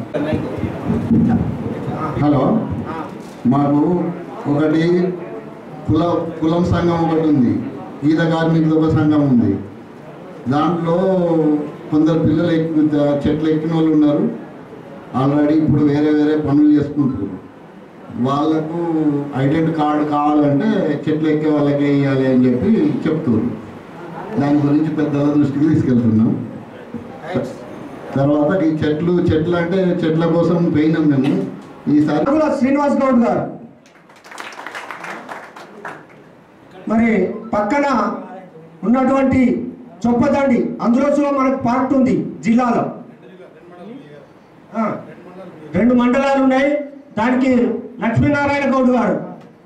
హలో మాకు ఒకటి కుల కులం సంఘం ఒకటి ఉంది గీత కార్మికుల ఒక సంఘం ఉంది దాంట్లో కొందరు పిల్లలు ఎక్కు చెట్లు ఎక్కిన వాళ్ళు ఉన్నారు ఆల్రెడీ ఇప్పుడు వేరే వేరే పనులు చేసుకుంటారు వాళ్ళకు ఐడెంటి కార్డు కావాలంటే చెట్లు ఎక్కే వాళ్ళకే ఇవ్వాలి అని చెప్పి చెప్తున్నారు దాని గురించి పెద్దల దృష్టికి తీసుకెళ్తున్నాం తర్వాత ఈ చెట్లు చెట్లు అంటే చెట్ల కోసం పోయినాం మేము ఈసారి అరుగుల శ్రీనివాస్ గౌడ్ గారు మరి పక్కన ఉన్నటువంటి చొప్పదండి అందులో కూడా మనకు పార్ట్ ఉంది జిల్లాలో ఆ, రెండు మండలాలు ఉన్నాయి దానికి లక్ష్మీనారాయణ గౌడ్ గారు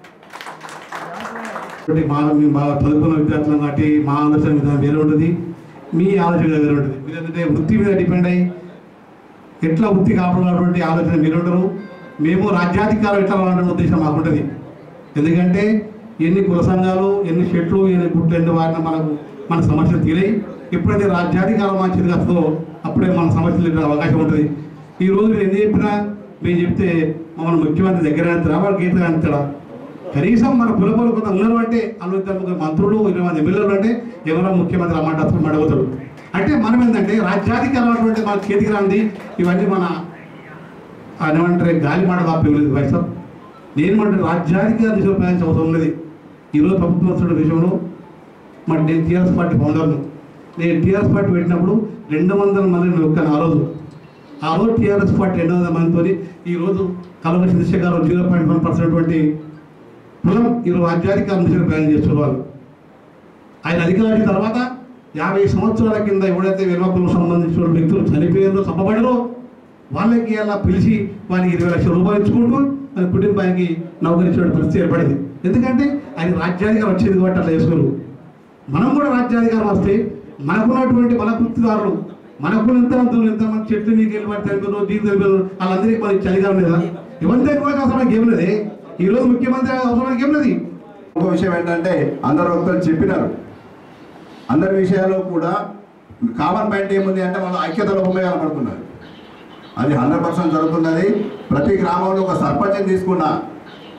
కాబట్టి మా మీ మా చదువుకున్న విద్యార్థులను బట్టి మా ఆలోచన విధానం వేరే ఉంటుంది మీ ఆలోచన విధానం వేరే ఉంటుంది మీరు ఏంటంటే వృత్తి మీద డిపెండ్ అయ్యి ఎట్లా వృత్తి కాపాడాలన్నటువంటి ఆలోచన మీరు ఉండరు మేము రాజ్యాధికారం ఎట్లా రావాలనే ఉద్దేశం మాకుంటుంది ఎందుకంటే ఎన్ని కుల సంఘాలు ఎన్ని చెట్లు ఎన్ని గుట్లు ఎన్ని వారిన మనకు మన సమస్యలు తీరాయి ఎప్పుడైతే రాజ్యాధికారం మన చేతికి వస్తుందో అప్పుడే మన సమస్యలు తీరే అవకాశం ఉంటుంది ఈ రోజు మీరు ఎన్ని చెప్పినా మేము చెప్తే మమ్మల్ని ముఖ్యమంత్రి దగ్గర అంటారా వాళ్ళ గీత అంటాడా కనీసం మన పులపలు కొంత ఉన్నారు అంటే అల్లు మంత్రులు ఇరవై మంది ఎమ్మెల్యేలు అంటే ఎవరో ముఖ్యమంత్రి అన్నమాట అసలు అడుగుతారు అంటే మనం ఏంటంటే రాజ్యాధికారం అటువంటి మన చేతికి రాంది ఇవన్నీ మన ఆయన ఏమంటారు గాలి మాట కాపలేదు వైఎస్ఆర్ నేను అంటే రాజ్యాధికార దిశలో ప్రయాణించే అవసరం ఉన్నది ఈరోజు ప్రభుత్వం వస్తున్న విషయంలో మరి నేను టీఆర్ఎస్ పార్టీ ఫౌండర్ను నేను టీఆర్ఎస్ పార్టీ పెట్టినప్పుడు రెండు వందల మందిని నొక్కాను ఆ రోజు ఆ రోజు టీఆర్ఎస్ పార్టీ రెండు వందల మందితో ఈ రోజు కలవ Chandrashekar zero point one percent అటువంటి కులం ఈరోజు రాజ్యాధికారం దిశగా ప్రయాణం చేస్తున్న వాళ్ళు ఆయన అధికారి తర్వాత యాభై సంవత్సరాల కింద ఎవడైతే విర్మకులకు సంబంధించిన వ్యక్తులు చనిపోయారో చంపబడినో వాళ్ళకి అలా పిలిచి వారికి ఇరవై లక్షల రూపాయలు ఇచ్చుకుంటూ మన కుటుంబానికి నౌకరించిన పరిస్థితి ఏర్పడింది ఎందుకంటే ఆయన రాజ్యాధికారం వచ్చేది కాబట్టి అట్లా చేసుకోరు మనం కూడా రాజ్యాధికారం వస్తే మనకున్నటువంటి మన వృత్తిదారులు మనకు ఎంతమంది ఎంతమంది చెట్లు నీకు వెళ్ళి పడితే తెలిపారు దీనికి తెలిపారు వాళ్ళందరికీ మనకి చలిగారం లేదా ఇవంతా ఎక్కువ అవసరం ఏం లేదే ఈ రోజు ముఖ్యమంత్రి అవసరం ఏం లేదు ఇంకో విషయం ఏంటంటే అందరు భక్తులు చెప్పినారు అందరి విషయాల్లో కూడా కామన్ పాయింట్ ఏముంది అంటే మనం ఐక్యత లోపమే కనపడుతున్నది అది హండ్రెడ్ పర్సెంట్ జరుగుతున్నది ప్రతి గ్రామంలో ఒక సర్పంచ్ని తీసుకున్నా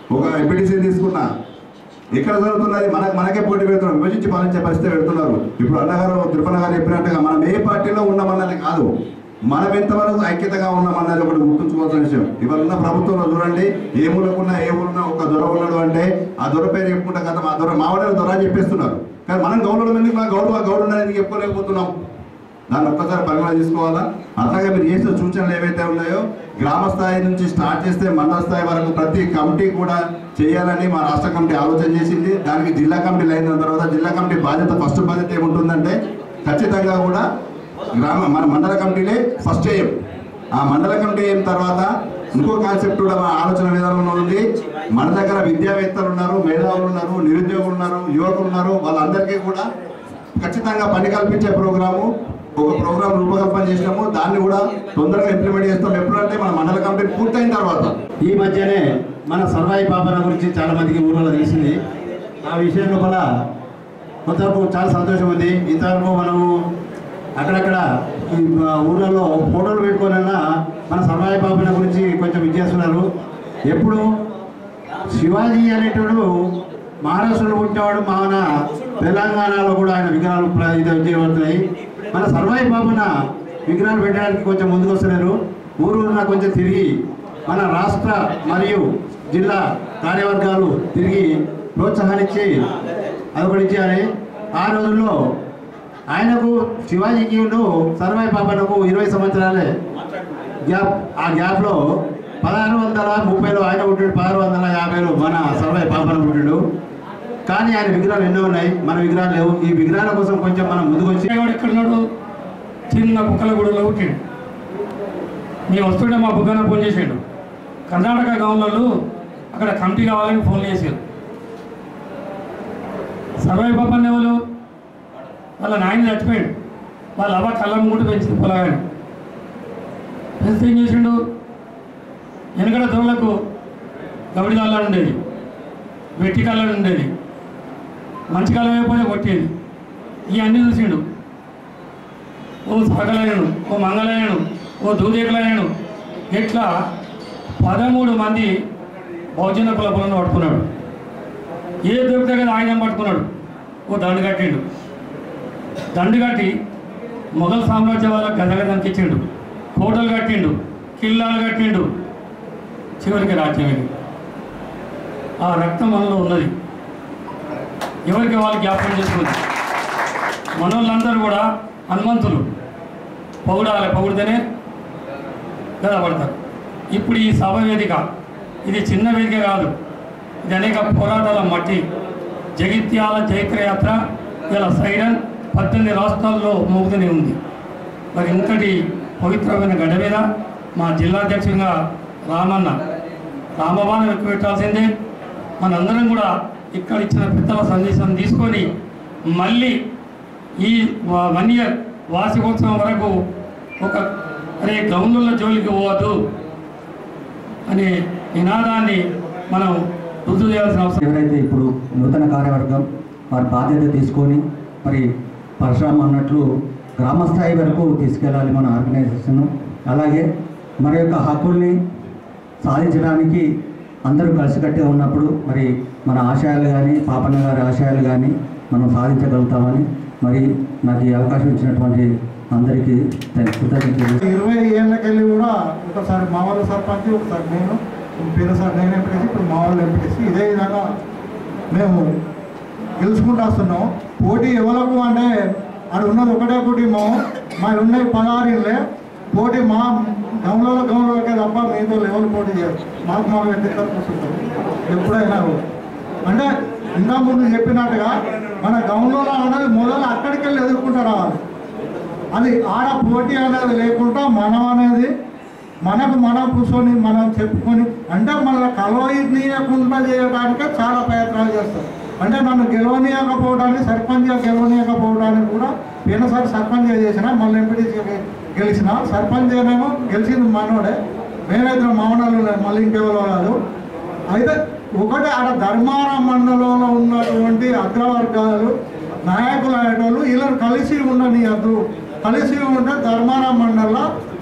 ఒక ఎంపీటీసీ తీసుకున్నా ఎక్కడ జరుగుతున్నది మనకు మనకే పోటీ పెడుతున్నారు విభజించి పాలించే పరిస్థితి పెడుతున్నారు ఇప్పుడు అన్నగారు తిరుపతి గారు చెప్పినట్టుగా మనం ఏ పార్టీలో ఉన్నామన్నది కాదు మనం ఎంతవరకు ఐక్యతగా ఉన్నామన్నది ఒకటి గుర్తుంచుకోవాల్సిన విషయం ఇవాళ ఉన్న ప్రభుత్వంలో చూడండి ఏ మూలకున్నా ఏ ఊరున్నా ఒక దొర ఉన్నాడు అంటే ఆ దొర పేరు చెప్పుకుంటా కదా మా దొర మావాడే దొర అని చెప్పేస్తున్నారు కానీ మనం గౌరవం ఎందుకు మా గౌరవ గౌరవం అనేది చెప్పుకోలేకపోతున్నాం దాన్ని ఒక్కసారి పరిగణన తీసుకోవాలా అట్లాగే మీరు చేసిన సూచనలు ఏవైతే ఉన్నాయో గ్రామ స్థాయి నుంచి స్టార్ట్ చేస్తే మండల స్థాయి వరకు ప్రతి కమిటీ కూడా చేయాలని మా రాష్ట్ర కమిటీ ఆలోచన చేసింది దానికి జిల్లా కమిటీలు అయిన తర్వాత జిల్లా కమిటీ బాధ్యత ఫస్ట్ బాధ్యత ఏముంటుందంటే ఖచ్చితంగా కూడా గ్రామ మన మండల కమిటీలే ఫస్ట్ చేయం ఆ మండల కమిటీ అయిన తర్వాత ఇంకో కాన్సెప్ట్ కూడా మా ఆలోచన విధానంలో ఉంది మన దగ్గర విద్యావేత్తలు ఉన్నారు మేధావులు ఉన్నారు నిరుద్యోగులు ఉన్నారు యువకులు ఉన్నారు వాళ్ళందరికీ కూడా ఖచ్చితంగా పని కల్పించే ప్రోగ్రాము ఒక ప్రోగ్రామ్ రూపకల్పన చేసినాము దాన్ని కూడా తొందరగా ఇంప్లిమెంట్ చేస్తాం ఎప్పుడంటే మన మండల కమిటీ పూర్తయిన తర్వాత ఈ మధ్యనే మన సర్వాయి పాపన గురించి చాలా మందికి ఊళ్ళో తెలిసింది ఆ విషయం లోపల కొంతవరకు చాలా సంతోషం ఉంది ఇంతవరకు మనము అక్కడక్కడ ఈ ఊళ్ళలో ఫోటోలు పెట్టుకోనన్నా మన సర్వాయి పాపన గురించి కొంచెం ఇచ్చేస్తున్నారు ఎప్పుడు శివాజీ అనేటోడు మహారాష్ట్రలో పుట్టినవాడు మన తెలంగాణలో కూడా ఆయన విగ్రహాలు ప్ర- ఇది చేయబడుతున్నాయి మన సర్వాయి బాబున విగ్రహాలు పెట్టడానికి కొంచెం ముందుకు వస్తున్నారు ఊరు ఊరున కొంచెం తిరిగి మన రాష్ట్ర మరియు జిల్లా కార్యవర్గాలు తిరిగి ప్రోత్సాహాన్నిచ్చి అదొకటి ఇచ్చేయాలి ఆ రోజుల్లో ఆయనకు శివాజీకి ఉండు సర్వాయి పాపనకు ఇరవై సంవత్సరాలే గ్యాప్ ఆ గ్యాప్లో పదహారు వందల ముప్పైలో ఆయన పుట్టాడు పదహారు వందల యాభైలో మన సర్వై పాపన పుట్టాడు కానీ ఆయన విగ్రహాలు ఎన్నో ఉన్నాయి మన విగ్రహాలు లేవు ఈ విగ్రహాల కోసం కొంచెం మనం ముందుకు వచ్చి ఎక్కడున్నాడు చిన్న కుక్కల గుడిలో పుట్టిండు మేము వస్తుంటే మా బుగ్గన ఫోన్ చేసిండు కర్ణాటక గవర్నర్లు అక్కడ కమిటీ కావాలని ఫోన్ చేశారు సర్వై పాపన్ ఎవరు వాళ్ళ నాయన చచ్చిపోయాడు వాళ్ళ అవ్వ కళ్ళం కూడా పెంచింది పొలగాని పెంచితే ఏం చేసిండు వెనకడ దొరలకు గవిడి కళ్ళ ఉండేది వెట్టి కళ్ళ ఉండేది మంచి కాలం అయిపోతే కొట్టేది ఇవన్నీ చూసిండు ఓ సగలయను ఓ మంగళయను ఓ దూదేకులయను ఇట్లా పదమూడు మంది బహుజన కులపులను పట్టుకున్నాడు ఏ దొరికితే కదా ఆయుధం పట్టుకున్నాడు ఓ దండు కట్టిండు దండు కట్టి మొఘల్ సామ్రాజ్యం వాళ్ళ గదగదంకి ఇచ్చిండు కోటలు కట్టిండు కిల్లాలు కట్టిండు చివరికి రాజ్యం ఇది ఆ రక్తం మనలో ఉన్నది ఎవరికి వాళ్ళు జ్ఞాపకం చేసుకుంది మనోళ్ళందరూ కూడా హనుమంతులు పొగడాలి పొగిడితేనే గదపడతారు ఇప్పుడు ఈ సభ వేదిక ఇది చిన్న వేదిక కాదు ఇది అనేక పోరాటాల మట్టి జగిత్యాల జైత్రయాత్ర ఇలా సైరన్ పద్దెనిమిది రాష్ట్రాల్లో మోగుతూనే ఉంది మరి ఇంతటి పవిత్రమైన గడ్డ మీద మా జిల్లా అధ్యక్షుడిగా రామన్న రామబాణం ఎక్కువ పెట్టాల్సిందే మనందరం కూడా ఇక్కడ ఇచ్చిన పెద్దల సందేశం తీసుకొని మళ్ళీ ఈ వా- వన్ ఇయర్ వార్షికోత్సవం వరకు ఒక అరే గ్రౌండ్ల జోలికి పోవద్దు అనే నినాదాన్ని మనం రుజువు చేయాల్సిన అవసరం ఎవరైతే ఇప్పుడు నూతన కార్యవర్గం వారి బాధ్యత తీసుకొని మరి పరశురామ్ అన్నట్లు గ్రామ స్థాయి వరకు తీసుకెళ్ళాలి మన ఆర్గనైజేషన్ అలాగే మన యొక్క హక్కుల్ని సాధించడానికి అందరూ కలిసికట్టుగా ఉన్నప్పుడు మరి మన ఆశయాలు కానీ పాపన్న గారి ఆశయాలు కానీ మనం సాధించగలుగుతామని మరి నాకు ఈ అవకాశం ఇచ్చినటువంటి అందరికీ కృతజ్ఞతలు ఇరవై ఏళ్ళకెళ్ళి కూడా ఒకసారి మా వాళ్ళ సర్పంచ్ ఒకసారి నేను పేరు సార్ నేను ఎంపీటీసీ ఇప్పుడు మా వాళ్ళు ఎంపీటీసీ ఇదే విధంగా మేము గెలుచుకుంటూ వస్తున్నాం పోటీ ఎవరకు అంటే అది ఉన్నది ఒకటే కుటుంబం మా ఉన్నాయి పదహారు ఇళ్ళే పోటీ మా గౌన్లో గౌన్లోకే తప్ప మీతో లెవెల్ పోటీ చేయరు మాకు మాకు ఎట్లా కూర్చుంటాం ఎప్పుడైనా కూడా. అంటే ఇంకా ముందు చెప్పినట్టుగా మన గౌన్లో అనేది మొదలు అక్కడికి వెళ్ళి ఎదుర్కొంటూ రావాలి అది ఆడ పోటీ అనేది లేకుండా మనం అనేది మనకు మనం కూర్చొని మనం చెప్పుకొని అంటే మన కలవనీయకుండా చేయడానికే చాలా ప్రయత్నాలు చేస్తాం అంటే నన్ను గెలవనీయకపోవడానికి సర్పంచ్గా గెలవనీయకపోవడానికి కూడా పోయినసారి సర్పంచ్ చేసిన మళ్ళీ ఎంపీటీసీ గెలిచిన సర్పంచ్ ఏమేమో గెలిచింది మనోడే మేమైతే మామూలు మళ్ళీ ఇంకెవరో కాదు అయితే ఒకటి ఆడ ధర్మారం మండలంలో ఉన్నటువంటి అగ్రవర్గాలు నాయకులు అనేటోళ్ళు వీళ్ళని కలిసి ఉండనియద్దు కలిసి ఉంటే ధర్మారం మండలంలో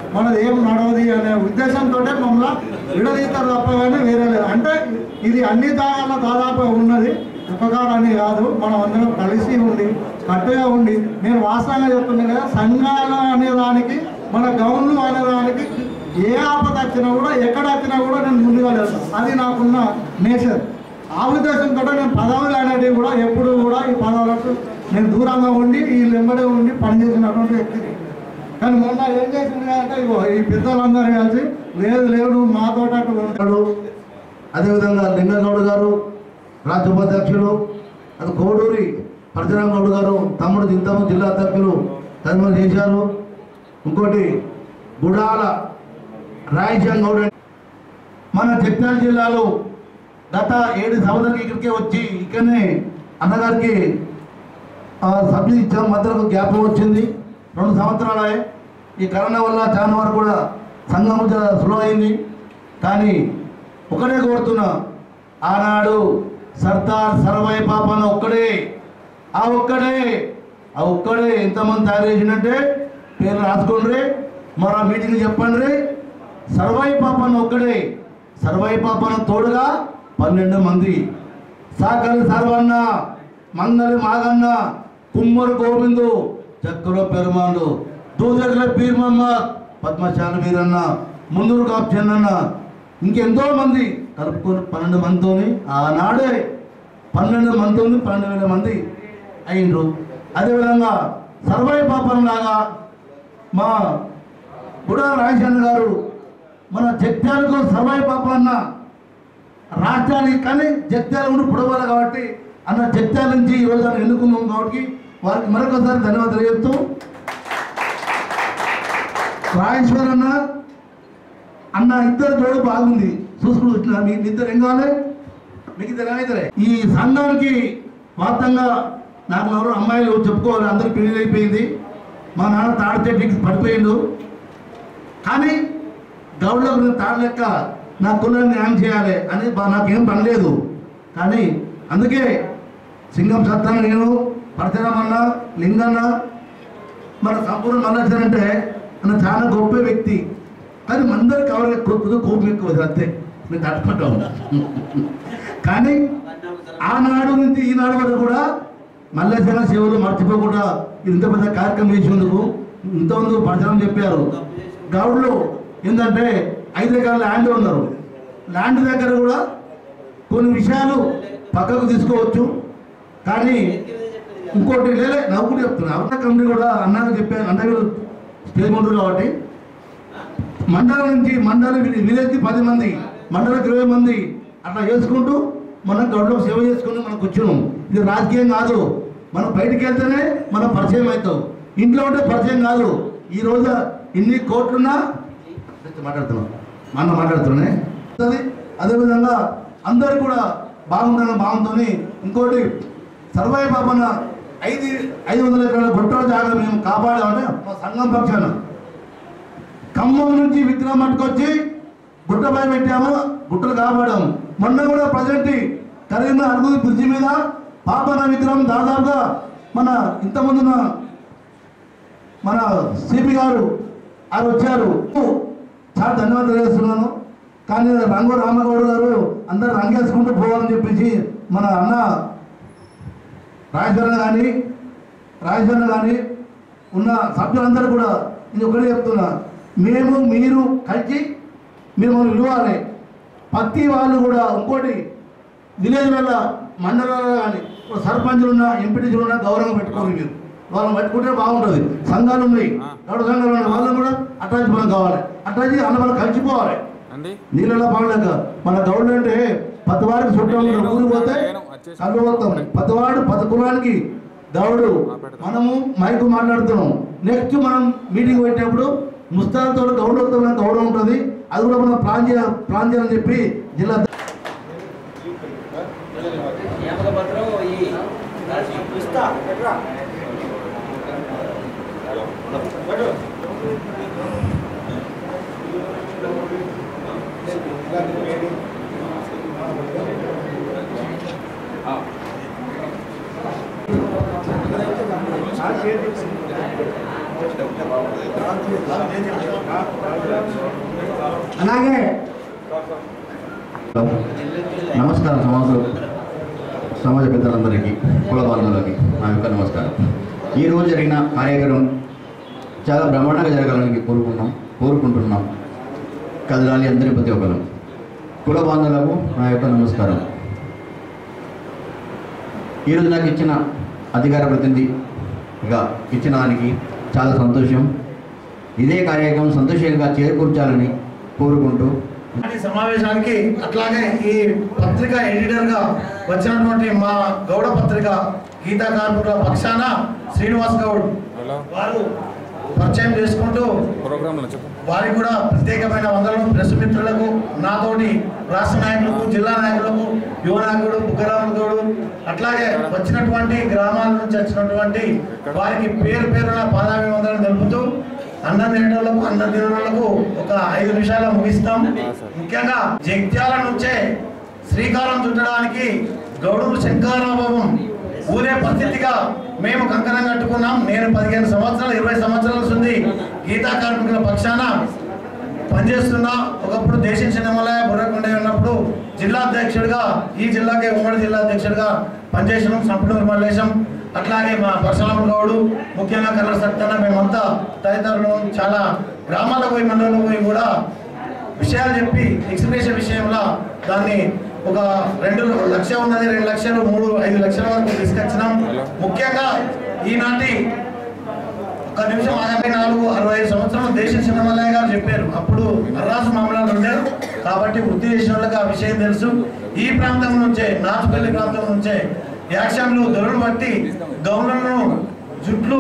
మనది ఏం నడవది అనే ఉద్దేశంతో మమ్మల్ని విడదీస్తారు తప్ప కానీ వేరే లేదు అంటే ఇది అన్ని దాగాల దాదాపు ఉన్నది ఉపకారం అని కాదు మనం అందరం కలిసి ఉండి కట్టుగా ఉండి నేను వాస్తవంగా చెప్తున్నాను కదా సంఘాలు అనేదానికి మన గౌన్లు అనేదానికి ఏ ఆపద వచ్చినా కూడా ఎక్కడ వచ్చినా కూడా నేను ముందుగా వెళ్తాను అది నాకున్న నేచర్ ఆ ఉద్దేశంతో నేను పదవులు అనేటివి కూడా ఎప్పుడు కూడా ఈ పదవులకు నేను దూరంగా ఉండి ఈ వెంబడే ఉండి పనిచేసినటువంటి వ్యక్తిని కానీ మొన్న ఏం చేసింది అంటే ఇగో ఈ పెద్దలందరూ కలిసి లేదు లేదు నువ్వు మాతో అటు ఉంటాడు అదేవిధంగా లింగగౌడ్ గారు రాష్ట్ర ఉపాధ్యక్షులు అది కోడూరి పరశురామ గౌడ్ గారు తమ్ముడు దింతము జిల్లా అధ్యక్షులు తదిమని చేశారు ఇంకోటి గుడాల రాయచంద్ గౌడ్ అని మన జగిత్యాల జిల్లాలో గత ఏడు సంవత్సరాలకి ఇక్కడికే వచ్చి ఇక్కడనే అన్నగారికి ఆ, సబ్సిడీ ఇచ్చాం మధ్యలో గ్యాప్ వచ్చింది రెండు సంవత్సరాలే ఈ కరోనా వల్ల చాలా వరకు కూడా సంఘం చాలా స్లో అయింది కానీ ఒకటే కోరుతున్నా ఆనాడు సర్దార్ సర్వై పాపన్న ఒక్కడే ఆ ఒక్కడే ఆ ఒక్కడే ఎంతమంది తయారు చేసినట్టే పేరు రాసుకోండి మరో మీటింగ్ చెప్పండి సర్వై పాపన్న ఒక్కడే సర్వై పాపన్న తోడుగా పన్నెండు మంది సాకలి సర్వన్న మంగలి మాగన్న కుమ్మరు గోవిందు చక్కర పెరుమాండు దూదగల పీర్ మహమ్మద్ పద్మశాల వీరన్న ముందూరు కాప్చన్ అన్న ఇంకెంతో మంది కలుపుకొని పన్నెండు మందితోని ఆనాడే పన్నెండు మందితోని పన్నెండు వేల మంది అయిండ్రు అదేవిధంగా సర్వై పాపం లాగా మా బుడా రాజశేఖర్ గారు మన జగ్త్యాలకు సర్వై పాపం అన్న రాష్ట్రానికి కానీ జగ్త్యాల ఉండి పుడవాలి కాబట్టి అన్న జగ్త్యాల నుంచి ఈరోజు మనం ఎన్నుకున్నాం కాబట్టి వారికి మరొకసారి ధన్యవాదాలు తెలియజేస్తూ రాజేశ్వర్ అన్న అన్న ఇద్దరు జోడు బాగుంది చూసుకుని వచ్చిన మీ ఇద్దరు ఏం కావాలి మీకు ఇద్దరు ఏమైతే ఈ సంఘానికి వాస్తవంగా నాకు ఎవరు అమ్మాయిలు చెప్పుకోవాలి అందరికి పెళ్లి అయిపోయింది మా నాన్న తాడి చెట్టుకి పడిపోయిండు కానీ గౌడ్లకు నేను తాడు లెక్క నా కులాన్ని న్యాయం చేయాలి అని బా- నాకేం పని లేదు కానీ అందుకే సింగం సత్తాన నేను పరశురామన్న లింగన్న మన సంపూర్ణ మల్లేశ్వర్ అంటే అన్న చాలా గొప్ప వ్యక్తి కానీ మందరు కావాలి కొద్దిగా కోపం ఎక్కువ అది అంతే మేము తట్టుకుంటాం కానీ ఆనాడు నుంచి ఈనాడు వరకు కూడా మల్లేశ్వర సేవలు మర్చిపోకుండా ఇంత పెద్ద కార్యక్రమం చేసినందుకు ఇంతమంది పరచడం చెప్పారు గౌడ్లు ఏంటంటే ఐదు ఎకరాల ల్యాండ్ ఉన్నారు ల్యాండ్ దగ్గర కూడా కొన్ని విషయాలు పక్కకు తీసుకోవచ్చు కానీ ఇంకోటి లేలే నవ్వు కూడా చెప్తున్నా అవత కమిటీ కూడా అన్నకు చెప్పాను అన్నగారు స్టేజ్ ఉంటారు కాబట్టి మండలం నుంచి మండల విలేజ్కి పది మంది మండలకు ఇరవై మంది అట్లా చేసుకుంటూ మనం గౌడ్లకు సేవ చేసుకుని మనం కూర్చున్నాం ఇది రాజకీయం కాదు మనం బయటికి వెళ్తేనే మనం పరిచయం అవుతాం ఇంట్లో ఉంటే పరిచయం కాదు ఈ రోజు ఇన్ని కోట్లున్నా మాట్లాడుతున్నాం మన మాట్లాడుతున్నానే అది అదేవిధంగా అందరు కూడా బాగుండాలని భావంతోని ఇంకోటి సర్వై పాపన ఐదు ఐదు వందల ఎకరాల గుట్టల జాగా మేము కాపాడామంటే మా సంఘం పక్షాన ఖమ్మం నుంచి విగ్రహం పట్టుకొచ్చి గుట్టపై పెట్టాము గుట్టలు కాపాడాము మొన్న కూడా ప్రజెంట్ కరీంన అరుగుది బ్రిడ్జి మీద పాపన విగ్రహం దాదాపుగా మన ఇంతమందున మన సిపి గారు ఆయన వచ్చారు చాలా ధన్యవాదాలు తెలియజేస్తున్నాను కానీ రంగు రామగౌడ్ గారు అందరు రంగేసుకుంటూ పోవాలని చెప్పేసి మన అన్న రాజేశ్వరణ కానీ రాజేశ్వరణ కానీ ఉన్న సభ్యులందరూ కూడా నేను ఒకటే చెప్తున్నా మేము మీరు కలిసి మీరు మనం విలువాలి ప్రతి వాళ్ళు కూడా ఇంకోటి విలేజ్ వల్ల మండలాలు కానీ సర్పంచులు ఉన్నా ఎంపీటీసీలు ఉన్నా గౌరవం పెట్టుకోవాలి మీరు వాళ్ళని పెట్టుకుంటే బాగుంటుంది సంఘాలు ఉన్నాయి గౌడ సంఘాలు ఉన్నాయి వాళ్ళని కూడా అటాచ్ మనం కావాలి అటాచ్ అన్న వాళ్ళు కలిసిపోవాలి నీళ్ళలో బాగలేక మన గౌడ్లు అంటే పదవాడికి చుట్టాలు ఊరికి పోతే కళ్ళు పోతాం పదవాడు పద కులానికి గౌడు మనము మైకు మాట్లాడుతున్నాం నెక్స్ట్ మనం మీటింగ్ పెట్టినప్పుడు ముస్తాలతో గౌడలతో మనకు గౌరవం ఉంటుంది అది కూడా మనం ప్లాన్ చేయాలి ప్లాన్ చేయాలని చెప్పి జిల్లా నియామక పత్రం ఈ పుస్తా ఆ అలాగే నమస్కారం సమాజ సమాజ పెద్దలందరికీ కుల బంధువులకి నా యొక్క నమస్కారం ఈరోజు జరిగిన కార్యక్రమం చాలా బ్రహ్మాండంగా జరగాలని కోరుకున్నాం కోరుకుంటున్నాం కదలాలి అందరి ప్రతి ఒక్కరు కుల బాంధవులకు నా యొక్క నమస్కారం ఈరోజు నాకు ఇచ్చిన అధికార ప్రతినిధిగా ఇచ్చిన దానికి చాలా సంతోషం ఇదే కార్యక్రమం సంతోషంగా చేకూర్చాలని కోరుకుంటూ ఈ సమావేశానికి అట్లాగే ఈ పత్రిక ఎడిటర్గా వచ్చినటువంటి మా గౌడ పత్రిక గీతా కార్మికుల పక్షాన శ్రీనివాస్ గౌడ్ వారు పరిచయం చేసుకుంటూ వారికి కూడా ప్రత్యేకమైన వందలను ప్రెస్ మిత్రులకు నాతోటి రాష్ట్ర నాయకులకు జిల్లా నాయకులకు యువ నాయకుడు బుగ్గరాముల గౌడు అట్లాగే వచ్చినటువంటి గ్రామాల నుంచి వచ్చినటువంటి వారికి పేరు పేరున పాదాభివందనం తెలుపుతూ అన్నం తినడానికి అన్నం తినడానికి ఒక ఐదు నిమిషాలు ముగిస్తాం ముఖ్యంగా జగిత్యాల నుంచే శ్రీకారం చుట్టడానికి గౌడూరు శంకరాభవం ఊరే పరిస్థితిగా మేము కంకణం కట్టుకున్నాం నేను పదిహేను సంవత్సరాలు ఇరవై సంవత్సరాల ఉంది గీతా కార్మికుల పక్షాన పనిచేస్తున్నా ఒకప్పుడు దేశం చిన్నమలయ బుర్రకొండ ఉన్నప్పుడు జిల్లా అధ్యక్షుడిగా ఈ జిల్లాకే ఉమ్మడి జిల్లా అధ్యక్షుడిగా పనిచేసినాం సంపూర్ణ మల్లేశం అట్లాగే మా పరశురామ గౌడు ముఖ్యంగా కర్ర సత్తన్న మేమంతా తదితరులు చాలా గ్రామాలకు పోయి మండలంలో పోయి కూడా విషయాలు చెప్పి ఎక్స్ప్రెషన్ విషయంలో దాన్ని ఒక రెండు లక్ష ఉన్నది రెండు లక్షలు మూడు ఐదు లక్షల వరకు తీసుకొచ్చినాం ముఖ్యంగా ఈనాటి ఒక నిమిషం యాభై నాలుగు అరవై ఐదు సంవత్సరాలు దేశ చిన్నమల్లయ్య గారు చెప్పారు అప్పుడు అర్రాసు మామూలు ఉండే కాబట్టి వృత్తి చేసిన వాళ్ళకి ఆ విషయం తెలుసు ఈ ప్రాంతం నుంచే నాచుపల్లి ప్రాంతం నుంచే యాక్షన్లు దొరలు బట్టి గౌన్లను జుట్లు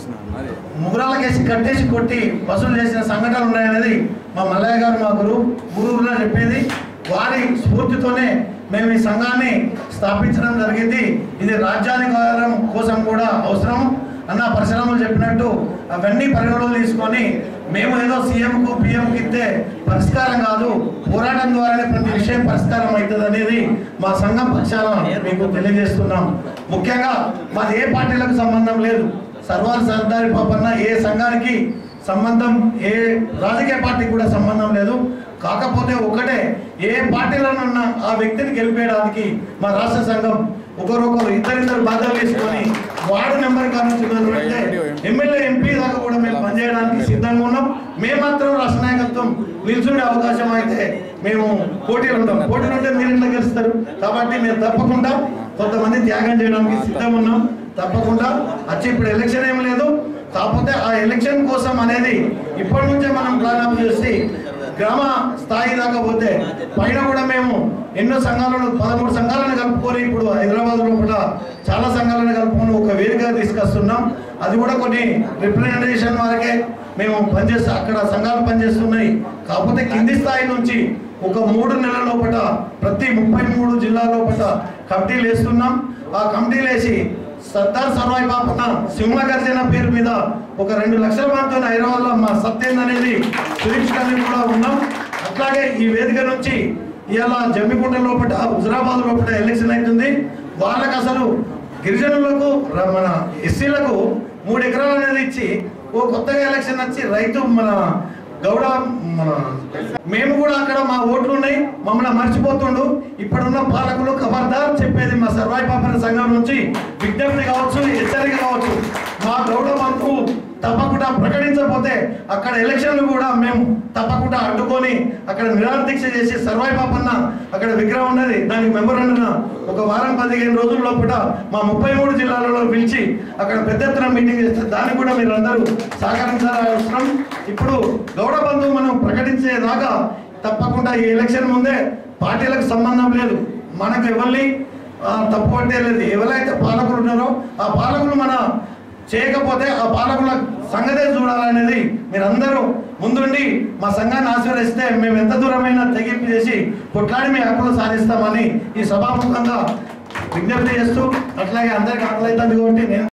ముగురాలకేసి కట్టేసి కొట్టి వసూలు చేసిన సంఘటనలు ఉన్నాయనేది మా మల్లయ్య గారు మా గురువు గురువులో చెప్పేది వారి స్ఫూర్తితోనే మేము ఈ సంఘాన్ని స్థాపించడం జరిగింది ఇది రాజ్యాధికారం కోసం కూడా అవసరం అన్న పరిశ్రమలు చెప్పినట్టు అవన్నీ పరిగణలో తీసుకొని మేము ఏదో సీఎంకు పిఎంకి ఇస్తే పరిష్కారం కాదు పోరాటం ద్వారానే ప్రతి విషయం పరిష్కారం అవుతుంది అనేది మా సంఘం పక్షాన మీకు తెలియజేస్తున్నాం ముఖ్యంగా మాది ఏ పార్టీలకు సంబంధం లేదు సర్వాల సర్దారి పాపన్న ఏ సంఘానికి సంబంధం ఏ రాజకీయ పార్టీకి కూడా సంబంధం లేదు కాకపోతే ఒకటే ఏ పార్టీలో ఉన్న ఆ వ్యక్తిని గెలిపేయడానికి మా రాష్ట్ర సంఘం ఒకరొకరు ఇద్దరిద్దరు బాధలు వేసుకొని వార్డు నెంబర్ కానుంచి మొదలు పెడితే ఎమ్మెల్యే ఎంపీ దాకా కూడా మేము పనిచేయడానికి సిద్ధంగా ఉన్నాం మేము మాత్రం రాష్ట్ర నాయకత్వం నిల్చుండే అవకాశం అయితే మేము పోటీలు ఉంటాం పోటీలు ఉంటే మీరు ఎట్లా గెలుస్తారు కాబట్టి మేము తప్పకుండా కొంతమంది త్యాగం చేయడానికి సిద్ధంగా ఉన్నాం తప్పకుండా వచ్చి ఇప్పుడు ఎలక్షన్ ఏం లేదు కాకపోతే ఆ ఎలక్షన్ కోసం అనేది ఇప్పటి నుంచే మనం ప్లాన్ చేసి గ్రామ స్థాయి దాకా పోతే పైన కూడా మేము ఎన్నో సంఘాలను పదమూడు సంఘాలను కలుపుకొని ఇప్పుడు హైదరాబాద్ లోపల చాలా సంఘాలను కలుపుకొని ఒక వేదిక తీసుకొస్తున్నాం అది కూడా కొన్ని రిప్రజెంటేషన్ వరకే మేము పనిచేస్తాం అక్కడ సంఘాలు పనిచేస్తున్నాయి కాకపోతే కింది స్థాయి నుంచి ఒక మూడు నెలల లోపల ప్రతి ముప్పై మూడు జిల్లా లోపల కమిటీలు వేస్తున్నాం ఆ కమిటీలు వేసి సర్దార్ సర్వాయి పాపన సింహ గర్జన పేరు మీద ఒక రెండు లక్షల మందితో హైదరాబాద్లో మా సత్యం అనేది చూపించడానికి కూడా ఉన్నాం అట్లాగే ఈ వేదిక నుంచి ఇవాళ జమ్మికుంట లోపల హుజరాబాద్ లోపల ఎలక్షన్ అవుతుంది వాళ్ళకి అసలు గిరిజనులకు ర- మన ఎస్సీలకు మూడు ఎకరాలు అనేది ఇచ్చి ఓ కొత్తగా ఎలక్షన్ వచ్చి రైతు మన గౌడ మన మేము కూడా అక్కడ మా ఓట్లు ఉన్నాయి మమ్మల్ని మర్చిపోతుండు ఇప్పుడున్న పాలకులు ఖబర్దార్ చెప్పేది మా సర్వాయి పాపన సంఘం నుంచి విజ్ఞప్తి కావచ్చు హెచ్చరిక కావచ్చు మా గౌడ బంధు తప్పకుండా ప్రకటించకపోతే అక్కడ ఎలక్షన్లు కూడా మేము తప్పకుండా అడ్డుకొని అక్కడ నిరాదీక్ష చేసి సర్వాయి పాపన్న అక్కడ విగ్రహం ఉన్నది దానికి మెంబర్ అన్న ఒక వారం పదిహేను రోజుల లోపల మా ముప్పై మూడు జిల్లాలలో పిలిచి అక్కడ పెద్ద ఎత్తున మీటింగ్ చేస్తే దానికి కూడా మీరు అందరూ సహకరించాలని అవసరం ఇప్పుడు గౌడ బంధువు మనం ప్రకటించేదాకా తప్పకుండా ఈ ఎలక్షన్ ముందే పార్టీలకు సంబంధం లేదు మనకు ఎవరిని ఆ, తప్పు పట్టే లేదు ఎవరైతే పాలకులు ఉన్నారో ఆ పాలకులు మన చేయకపోతే ఆ పాలకుల సంగతే చూడాలనేది మీరందరూ ముందుండి మా సంఘాన్ని ఆశీర్వదిస్తే మేము ఎంత దూరమైనా తెగింపు చేసి కొట్లాడి మీ హక్కులు సాధిస్తామని ఈ సభాముఖంగా విజ్ఞప్తి చేస్తూ అట్లాగే అందరికీ ఆకలి అవుతుంది కాబట్టి నేను